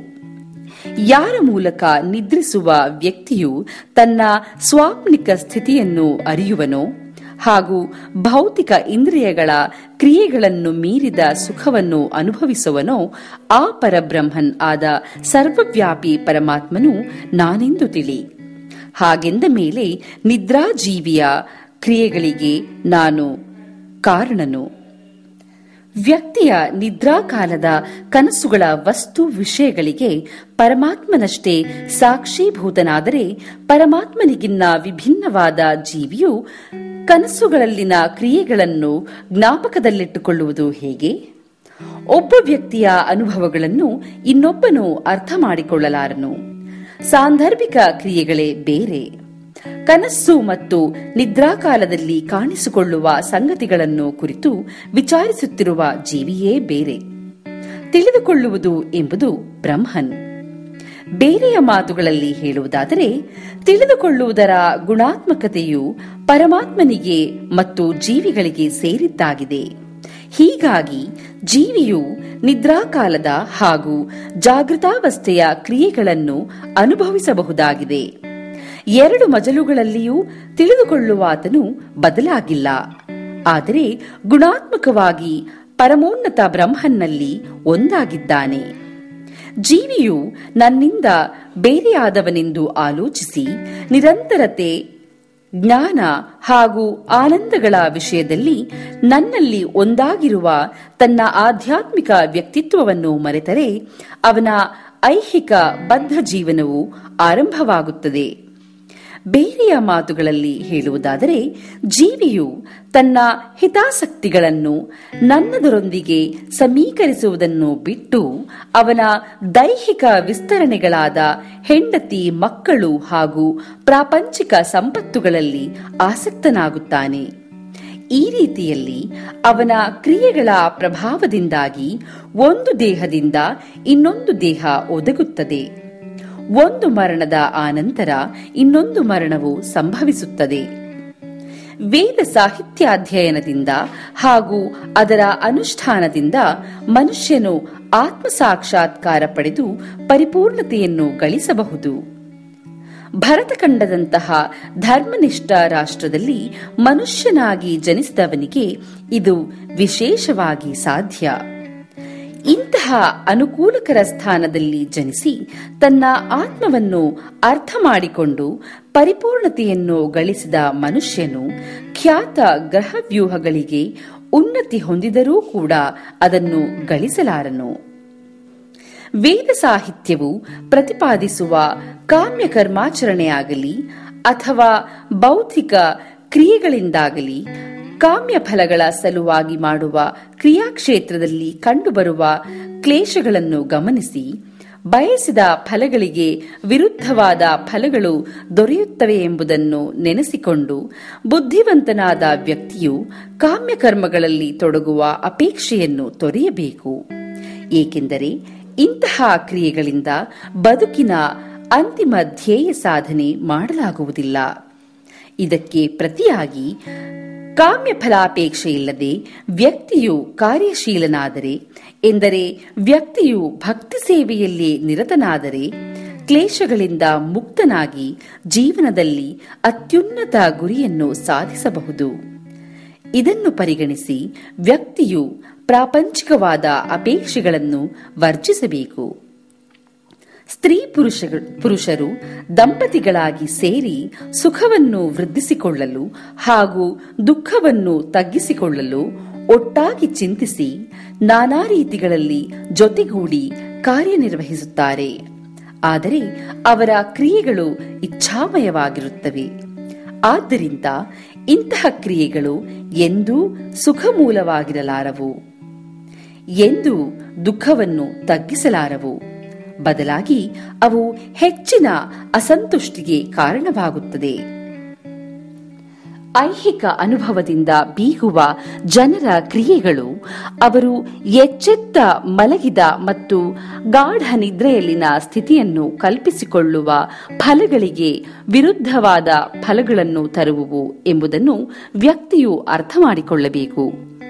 ಯಾರ ಮೂಲಕ ನಿದ್ರಿಸುವ ವ್ಯಕ್ತಿಯು ತನ್ನ ಸ್ವಾಪ್ನಿಕ ಸ್ಥಿತಿಯನ್ನು ಅರಿಯುವನೋ ಹಾಗೂ ಭೌತಿಕ ಇಂದ್ರಿಯಗಳ ಕ್ರಿಯೆಗಳನ್ನು ಮೀರಿದ ಸುಖವನ್ನು ಅನುಭವಿಸುವನೋ ಆ ಪರಬ್ರಹ್ಮನ್ ಆದ ಸರ್ವವ್ಯಾಪಿ ಪರಮಾತ್ಮನು ನಾನೆಂದು ತಿಳಿ ಹಾಗೆಂದ ಮೇಲೆ ನಿದ್ರಾಜೀವಿಯ ಕ್ರಿಯೆಗಳಿಗೆ ನಾನು ಕಾರಣನು ವ್ಯಕ್ತಿಯ ನಿದ್ರಾಕಾಲದ ಕನಸುಗಳ ವಸ್ತು ವಿಷಯಗಳಿಗೆ ಪರಮಾತ್ಮನಷ್ಟೇ ಸಾಕ್ಷೀಭೂತನಾದರೆ ಪರಮಾತ್ಮನಿಗಿನ್ನ ವಿಭಿನ್ನವಾದ ಜೀವಿಯು ಕನಸುಗಳಲ್ಲಿನ ಕ್ರಿಯೆಗಳನ್ನು ಜ್ಞಾಪಕದಲ್ಲಿಟ್ಟುಕೊಳ್ಳುವುದು ಹೇಗೆ ಒಬ್ಬ ವ್ಯಕ್ತಿಯ ಅನುಭವಗಳನ್ನು ಇನ್ನೊಬ್ಬನು ಅರ್ಥ ಮಾಡಿಕೊಳ್ಳಲಾರನು ಸಾಂದರ್ಭಿಕ ಕ್ರಿಯೆಗಳೇ ಬೇರೆ ಕನಸ್ಸು ಮತ್ತು ನಿದ್ರಾಕಾಲದಲ್ಲಿ ಕಾಣಿಸಿಕೊಳ್ಳುವ ಸಂಗತಿಗಳನ್ನು ಕುರಿತು ವಿಚಾರಿಸುತ್ತಿರುವ ಜೀವಿಯೇ ಬೇರೆ ತಿಳಿದುಕೊಳ್ಳುವುದು ಎಂಬುದು ಬ್ರಹ್ಮನ್ ಬೇರೆಯ ಮಾತುಗಳಲ್ಲಿ ಹೇಳುವುದಾದರೆ ತಿಳಿದುಕೊಳ್ಳುವುದರ ಗುಣಾತ್ಮಕತೆಯು ಪರಮಾತ್ಮನಿಗೆ ಮತ್ತು ಜೀವಿಗಳಿಗೆ ಸೇರಿದ್ದಾಗಿದೆ ಹೀಗಾಗಿ ಜೀವಿಯು ನಿದ್ರಾಕಾಲದ ಹಾಗೂ ಜಾಗೃತಾವಸ್ಥೆಯ ಕ್ರಿಯೆಗಳನ್ನು ಅನುಭವಿಸಬಹುದಾಗಿದೆ ಎರಡು ಮಜಲುಗಳಲ್ಲಿಯೂ ತಿಳಿದುಕೊಳ್ಳುವಾತನು ಬದಲಾಗಿಲ್ಲ ಆದರೆ ಗುಣಾತ್ಮಕವಾಗಿ ಪರಮೋನ್ನತ ಬ್ರಹ್ಮನ್ನಲ್ಲಿ ಒಂದಾಗಿದ್ದಾನೆ ಜೀವಿಯು ನನ್ನಿಂದ ಬೇರೆಯಾದವನೆಂದು ಆಲೋಚಿಸಿ ನಿರಂತರತೆ ಜ್ಞಾನ ಹಾಗೂ ಆನಂದಗಳ ವಿಷಯದಲ್ಲಿ ನನ್ನಲ್ಲಿ ಒಂದಾಗಿರುವ ತನ್ನ ಆಧ್ಯಾತ್ಮಿಕ ವ್ಯಕ್ತಿತ್ವವನ್ನು ಮರೆತರೆ ಅವನ ಐಹಿಕ ಬದ್ಧ ಜೀವನವು ಆರಂಭವಾಗುತ್ತದೆ ಬೇರೆಯ ಮಾತುಗಳಲ್ಲಿ ಹೇಳುವುದಾದರೆ ಜೀವಿಯು ತನ್ನ ಹಿತಾಸಕ್ತಿಗಳನ್ನು ನನ್ನದರೊಂದಿಗೆ ಸಮೀಕರಿಸುವುದನ್ನು ಬಿಟ್ಟು ಅವನ ದೈಹಿಕ ವಿಸ್ತರಣೆಗಳಾದ ಹೆಂಡತಿ ಮಕ್ಕಳು ಹಾಗೂ ಪ್ರಾಪಂಚಿಕ ಸಂಪತ್ತುಗಳಲ್ಲಿ ಆಸಕ್ತನಾಗುತ್ತಾನೆ ಈ ರೀತಿಯಲ್ಲಿ ಅವನ ಕ್ರಿಯೆಗಳ ಪ್ರಭಾವದಿಂದಾಗಿ ಒಂದು ದೇಹದಿಂದ ಇನ್ನೊಂದು ದೇಹ ಒದಗುತ್ತದೆ ಒಂದು ಮರಣದ ಆನಂತರ ಇನ್ನೊಂದು ಮರಣವು ಸಂಭವಿಸುತ್ತದೆ ವೇದ ಸಾಹಿತ್ಯಾಧ್ಯಯನದಿಂದ ಹಾಗೂ ಅದರ ಅನುಷ್ಠಾನದಿಂದ ಮನುಷ್ಯನು ಆತ್ಮ ಸಾಕ್ಷಾತ್ಕಾರ ಪಡೆದು ಪರಿಪೂರ್ಣತೆಯನ್ನು ಗಳಿಸಬಹುದು ಭರತಖಂಡದಂತಹ ಧರ್ಮನಿಷ್ಠ ರಾಷ್ಟ್ರದಲ್ಲಿ ಮನುಷ್ಯನಾಗಿ ಜನಿಸಿದವನಿಗೆ ಇದು ವಿಶೇಷವಾಗಿ ಸಾಧ್ಯ ಇಂತಹ ಅನುಕೂಲಕರ ಸ್ಥಾನದಲ್ಲಿ ಜನಿಸಿ ತನ್ನ ಆತ್ಮವನ್ನು ಅರ್ಥ ಮಾಡಿಕೊಂಡು ಪರಿಪೂರ್ಣತೆಯನ್ನು ಗಳಿಸಿದ ಮನುಷ್ಯನು ಖ್ಯಾತ ಗ್ರಹವ್ಯೂಹಗಳಿಗೆ ಉನ್ನತಿ ಹೊಂದಿದರೂ ಕೂಡ ಅದನ್ನು ಗಳಿಸಲಾರನು ವೇದ ಸಾಹಿತ್ಯವು ಪ್ರತಿಪಾದಿಸುವ ಕಾಮ್ಯ ಕರ್ಮಾಚರಣೆಯಾಗಲಿ ಅಥವಾ ಬೌದ್ಧಿಕ ಕ್ರಿಯೆಗಳಿಂದಾಗಲಿ ಕಾಮ್ಯ ಫಲಗಳ ಸಲುವಾಗಿ ಮಾಡುವ ಕ್ರಿಯಾಕ್ಷೇತ್ರದಲ್ಲಿ ಕಂಡುಬರುವ ಕ್ಲೇಶಗಳನ್ನು ಗಮನಿಸಿ ಬಯಸಿದ ಫಲಗಳಿಗೆ ವಿರುದ್ಧವಾದ ಫಲಗಳು ದೊರೆಯುತ್ತವೆ ಎಂಬುದನ್ನು ನೆನೆಸಿಕೊಂಡು ಬುದ್ಧಿವಂತನಾದ ವ್ಯಕ್ತಿಯು ಕಾಮ್ಯ ಕರ್ಮಗಳಲ್ಲಿ ತೊಡಗುವ ಅಪೇಕ್ಷೆಯನ್ನು ತೊರೆಯಬೇಕು ಏಕೆಂದರೆ ಇಂತಹ ಕ್ರಿಯೆಗಳಿಂದ ಬದುಕಿನ ಅಂತಿಮ ಧ್ಯೇಯ ಸಾಧನೆ ಮಾಡಲಾಗುವುದಿಲ್ಲ ಇದಕ್ಕೆ ಪ್ರತಿಯಾಗಿ ಕಾಮ್ಯ ಫಲಾಪೇಕ್ಷೆ ಇಲ್ಲದೆ ವ್ಯಕ್ತಿಯು ಕಾರ್ಯಶೀಲನಾದರೆ ಎಂದರೆ ವ್ಯಕ್ತಿಯು ಭಕ್ತಿ ಸೇವೆಯಲ್ಲಿ ನಿರತನಾದರೆ ಕ್ಲೇಶಗಳಿಂದ ಮುಕ್ತನಾಗಿ ಜೀವನದಲ್ಲಿ ಅತ್ಯುನ್ನತ ಗುರಿಯನ್ನು ಸಾಧಿಸಬಹುದು ಇದನ್ನು ಪರಿಗಣಿಸಿ ವ್ಯಕ್ತಿಯು ಪ್ರಾಪಂಚಿಕವಾದ ಅಪೇಕ್ಷೆಗಳನ್ನು ವರ್ಜಿಸಬೇಕು ಸ್ತ್ರೀ ಪುರುಷರು ದಂಪತಿಗಳಾಗಿ ಸೇರಿ ಸುಖವನ್ನು ವೃದ್ಧಿಸಿಕೊಳ್ಳಲು ಹಾಗೂ ದುಃಖವನ್ನು ತಗ್ಗಿಸಿಕೊಳ್ಳಲು ಒಟ್ಟಾಗಿ ಚಿಂತಿಸಿ ನಾನಾ ರೀತಿಗಳಲ್ಲಿ ಜೊತೆಗೂಡಿ ಕಾರ್ಯನಿರ್ವಹಿಸುತ್ತಾರೆ ಆದರೆ ಅವರ ಕ್ರಿಯೆಗಳು ಇಚ್ಛಾಮಯವಾಗಿರುತ್ತವೆ ಆದ್ದರಿಂದ ಇಂತಹ ಕ್ರಿಯೆಗಳು ಎಂದೂ ಸುಖ ಮೂಲವಾಗಿರಲಾರವು ಎಂದು ದುಃಖವನ್ನು ತಗ್ಗಿಸಲಾರವು ಬದಲಾಗಿ ಅವು ಹೆಚ್ಚಿನ ಅಸಂತುಷ್ಟಿಗೆ ಕಾರಣವಾಗುತ್ತದೆ ಐಹಿಕ ಅನುಭವದಿಂದ ಬೀಗುವ ಜನರ ಕ್ರಿಯೆಗಳು ಅವರು ಎಚ್ಚೆತ್ತ ಮಲಗಿದ ಮತ್ತು ಗಾಢ ನಿದ್ರೆಯಲ್ಲಿನ ಸ್ಥಿತಿಯನ್ನು ಕಲ್ಪಿಸಿಕೊಳ್ಳುವ ಫಲಗಳಿಗೆ ವಿರುದ್ಧವಾದ ಫಲಗಳನ್ನು ತರುವುವು ಎಂಬುದನ್ನು ವ್ಯಕ್ತಿಯು ಅರ್ಥ ಮಾಡಿಕೊಳ್ಳಬೇಕು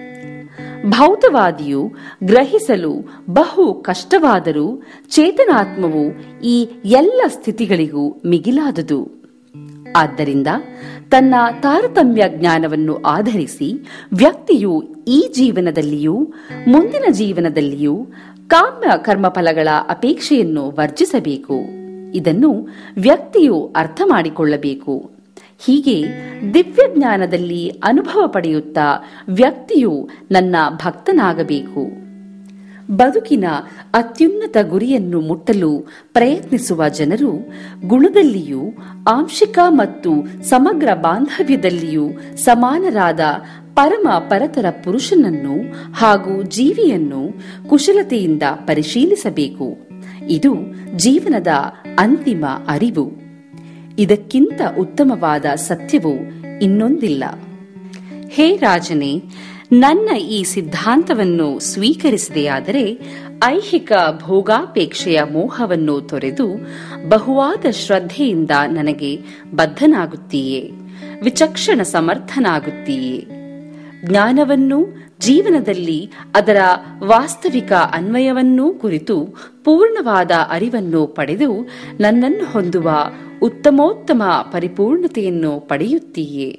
ಭೌತವಾದಿಯು ಗ್ರಹಿಸಲು ಬಹು ಕಷ್ಟವಾದರೂ ಚೇತನಾತ್ಮವು ಈ ಎಲ್ಲ ಸ್ಥಿತಿಗಳಿಗೂ ಮಿಗಿಲಾದುದು ಆದ್ದರಿಂದ ತನ್ನ ತಾರತಮ್ಯ ಜ್ಞಾನವನ್ನು ಆಧರಿಸಿ ವ್ಯಕ್ತಿಯು ಈ ಜೀವನದಲ್ಲಿಯೂ ಮುಂದಿನ ಜೀವನದಲ್ಲಿಯೂ ಕಾಮ್ಯ ಕರ್ಮಫಲಗಳ ಅಪೇಕ್ಷೆಯನ್ನು ವರ್ಜಿಸಬೇಕು ಇದನ್ನು ವ್ಯಕ್ತಿಯು ಅರ್ಥ ಮಾಡಿಕೊಳ್ಳಬೇಕು ಹೀಗೆ ದಿವ್ಯ ಜ್ಞಾನದಲ್ಲಿ ಅನುಭವ ಪಡೆಯುತ್ತಾ ವ್ಯಕ್ತಿಯು ನನ್ನ ಭಕ್ತನಾಗಬೇಕು ಬದುಕಿನ ಅತ್ಯುನ್ನತ ಗುರಿಯನ್ನು ಮುಟ್ಟಲು ಪ್ರಯತ್ನಿಸುವ ಜನರು ಗುಣದಲ್ಲಿಯೂ ಆಂಶಿಕ ಮತ್ತು ಸಮಗ್ರ ಬಾಂಧವ್ಯದಲ್ಲಿಯೂ ಸಮಾನರಾದ ಪರಮ ಪರತರ ಪುರುಷನನ್ನು ಹಾಗೂ ಜೀವಿಯನ್ನು ಕುಶಲತೆಯಿಂದ ಪರಿಶೀಲಿಸಬೇಕು ಇದು ಜೀವನದ ಅಂತಿಮ ಅರಿವು ಇದಕ್ಕಿಂತ ಉತ್ತಮವಾದ ಸತ್ಯವು ಇನ್ನೊಂದಿಲ್ಲ ಹೇ ರಾಜನೇ ನನ್ನ ಈ ಸಿದ್ಧಾಂತವನ್ನು ಸ್ವೀಕರಿಸಿದೆಯಾದರೆ ಐಹಿಕ ಭೋಗಾಪೇಕ್ಷೆಯ ಮೋಹವನ್ನು ತೊರೆದು ಬಹುವಾದ ಶ್ರದ್ಧೆಯಿಂದ ನನಗೆ ಬದ್ಧನಾಗುತ್ತೀಯೇ ವಿಚಕ್ಷಣ ಸಮರ್ಥನಾಗುತ್ತೀಯೇ ಜ್ಞಾನವನ್ನು ಜೀವನದಲ್ಲಿ ಅದರ ವಾಸ್ತವಿಕ ಅನ್ವಯವನ್ನೂ ಕುರಿತು ಪೂರ್ಣವಾದ ಅರಿವನ್ನು ಪಡೆದು ನನ್ನನ್ನು ಹೊಂದುವ ಉತ್ತಮೋತ್ತಮ ಪರಿಪೂರ್ಣತೆಯನ್ನು ಪಡೆಯುತ್ತೀಯೇ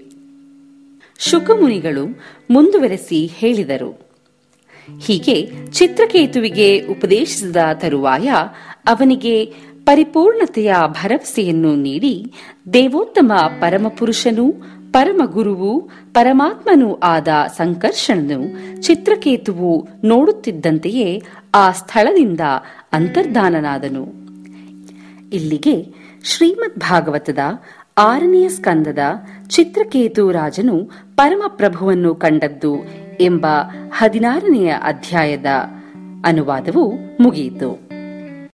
ಶುಕಮುನಿಗಳು ಮುಂದುವರೆಸಿ ಹೇಳಿದರು ಹೀಗೆ ಚಿತ್ರಕೇತುವಿಗೆ ಉಪದೇಶಿಸಿದ ತರುವಾಯ ಅವನಿಗೆ ಪರಿಪೂರ್ಣತೆಯ ಭರವಸೆಯನ್ನು ನೀಡಿ ದೇವೋತ್ತಮ ಪರಮಪುರುಷನೂ ಪರಮಗುರುವು ಪರಮಾತ್ಮನೂ ಆದ ಸಂಕರ್ಷಣನು ಚಿತ್ರಕೇತುವು ನೋಡುತ್ತಿದ್ದಂತೆಯೇ ಆ ಸ್ಥಳದಿಂದ ಅಂತರ್ಧಾನನಾದನು ಇಲ್ಲಿಗೆ ಶ್ರೀಮದ್ ಭಾಗವತದ ಆರನೆಯ ಸ್ಕಂದದ ಚಿತ್ರಕೇತು ರಾಜನು ಪರಮಪ್ರಭುವನ್ನು ಕಂಡದ್ದು ಎಂಬ ಹದಿನಾರನೆಯ ಅಧ್ಯಾಯದ ಅನುವಾದವು ಮುಗಿಯಿತು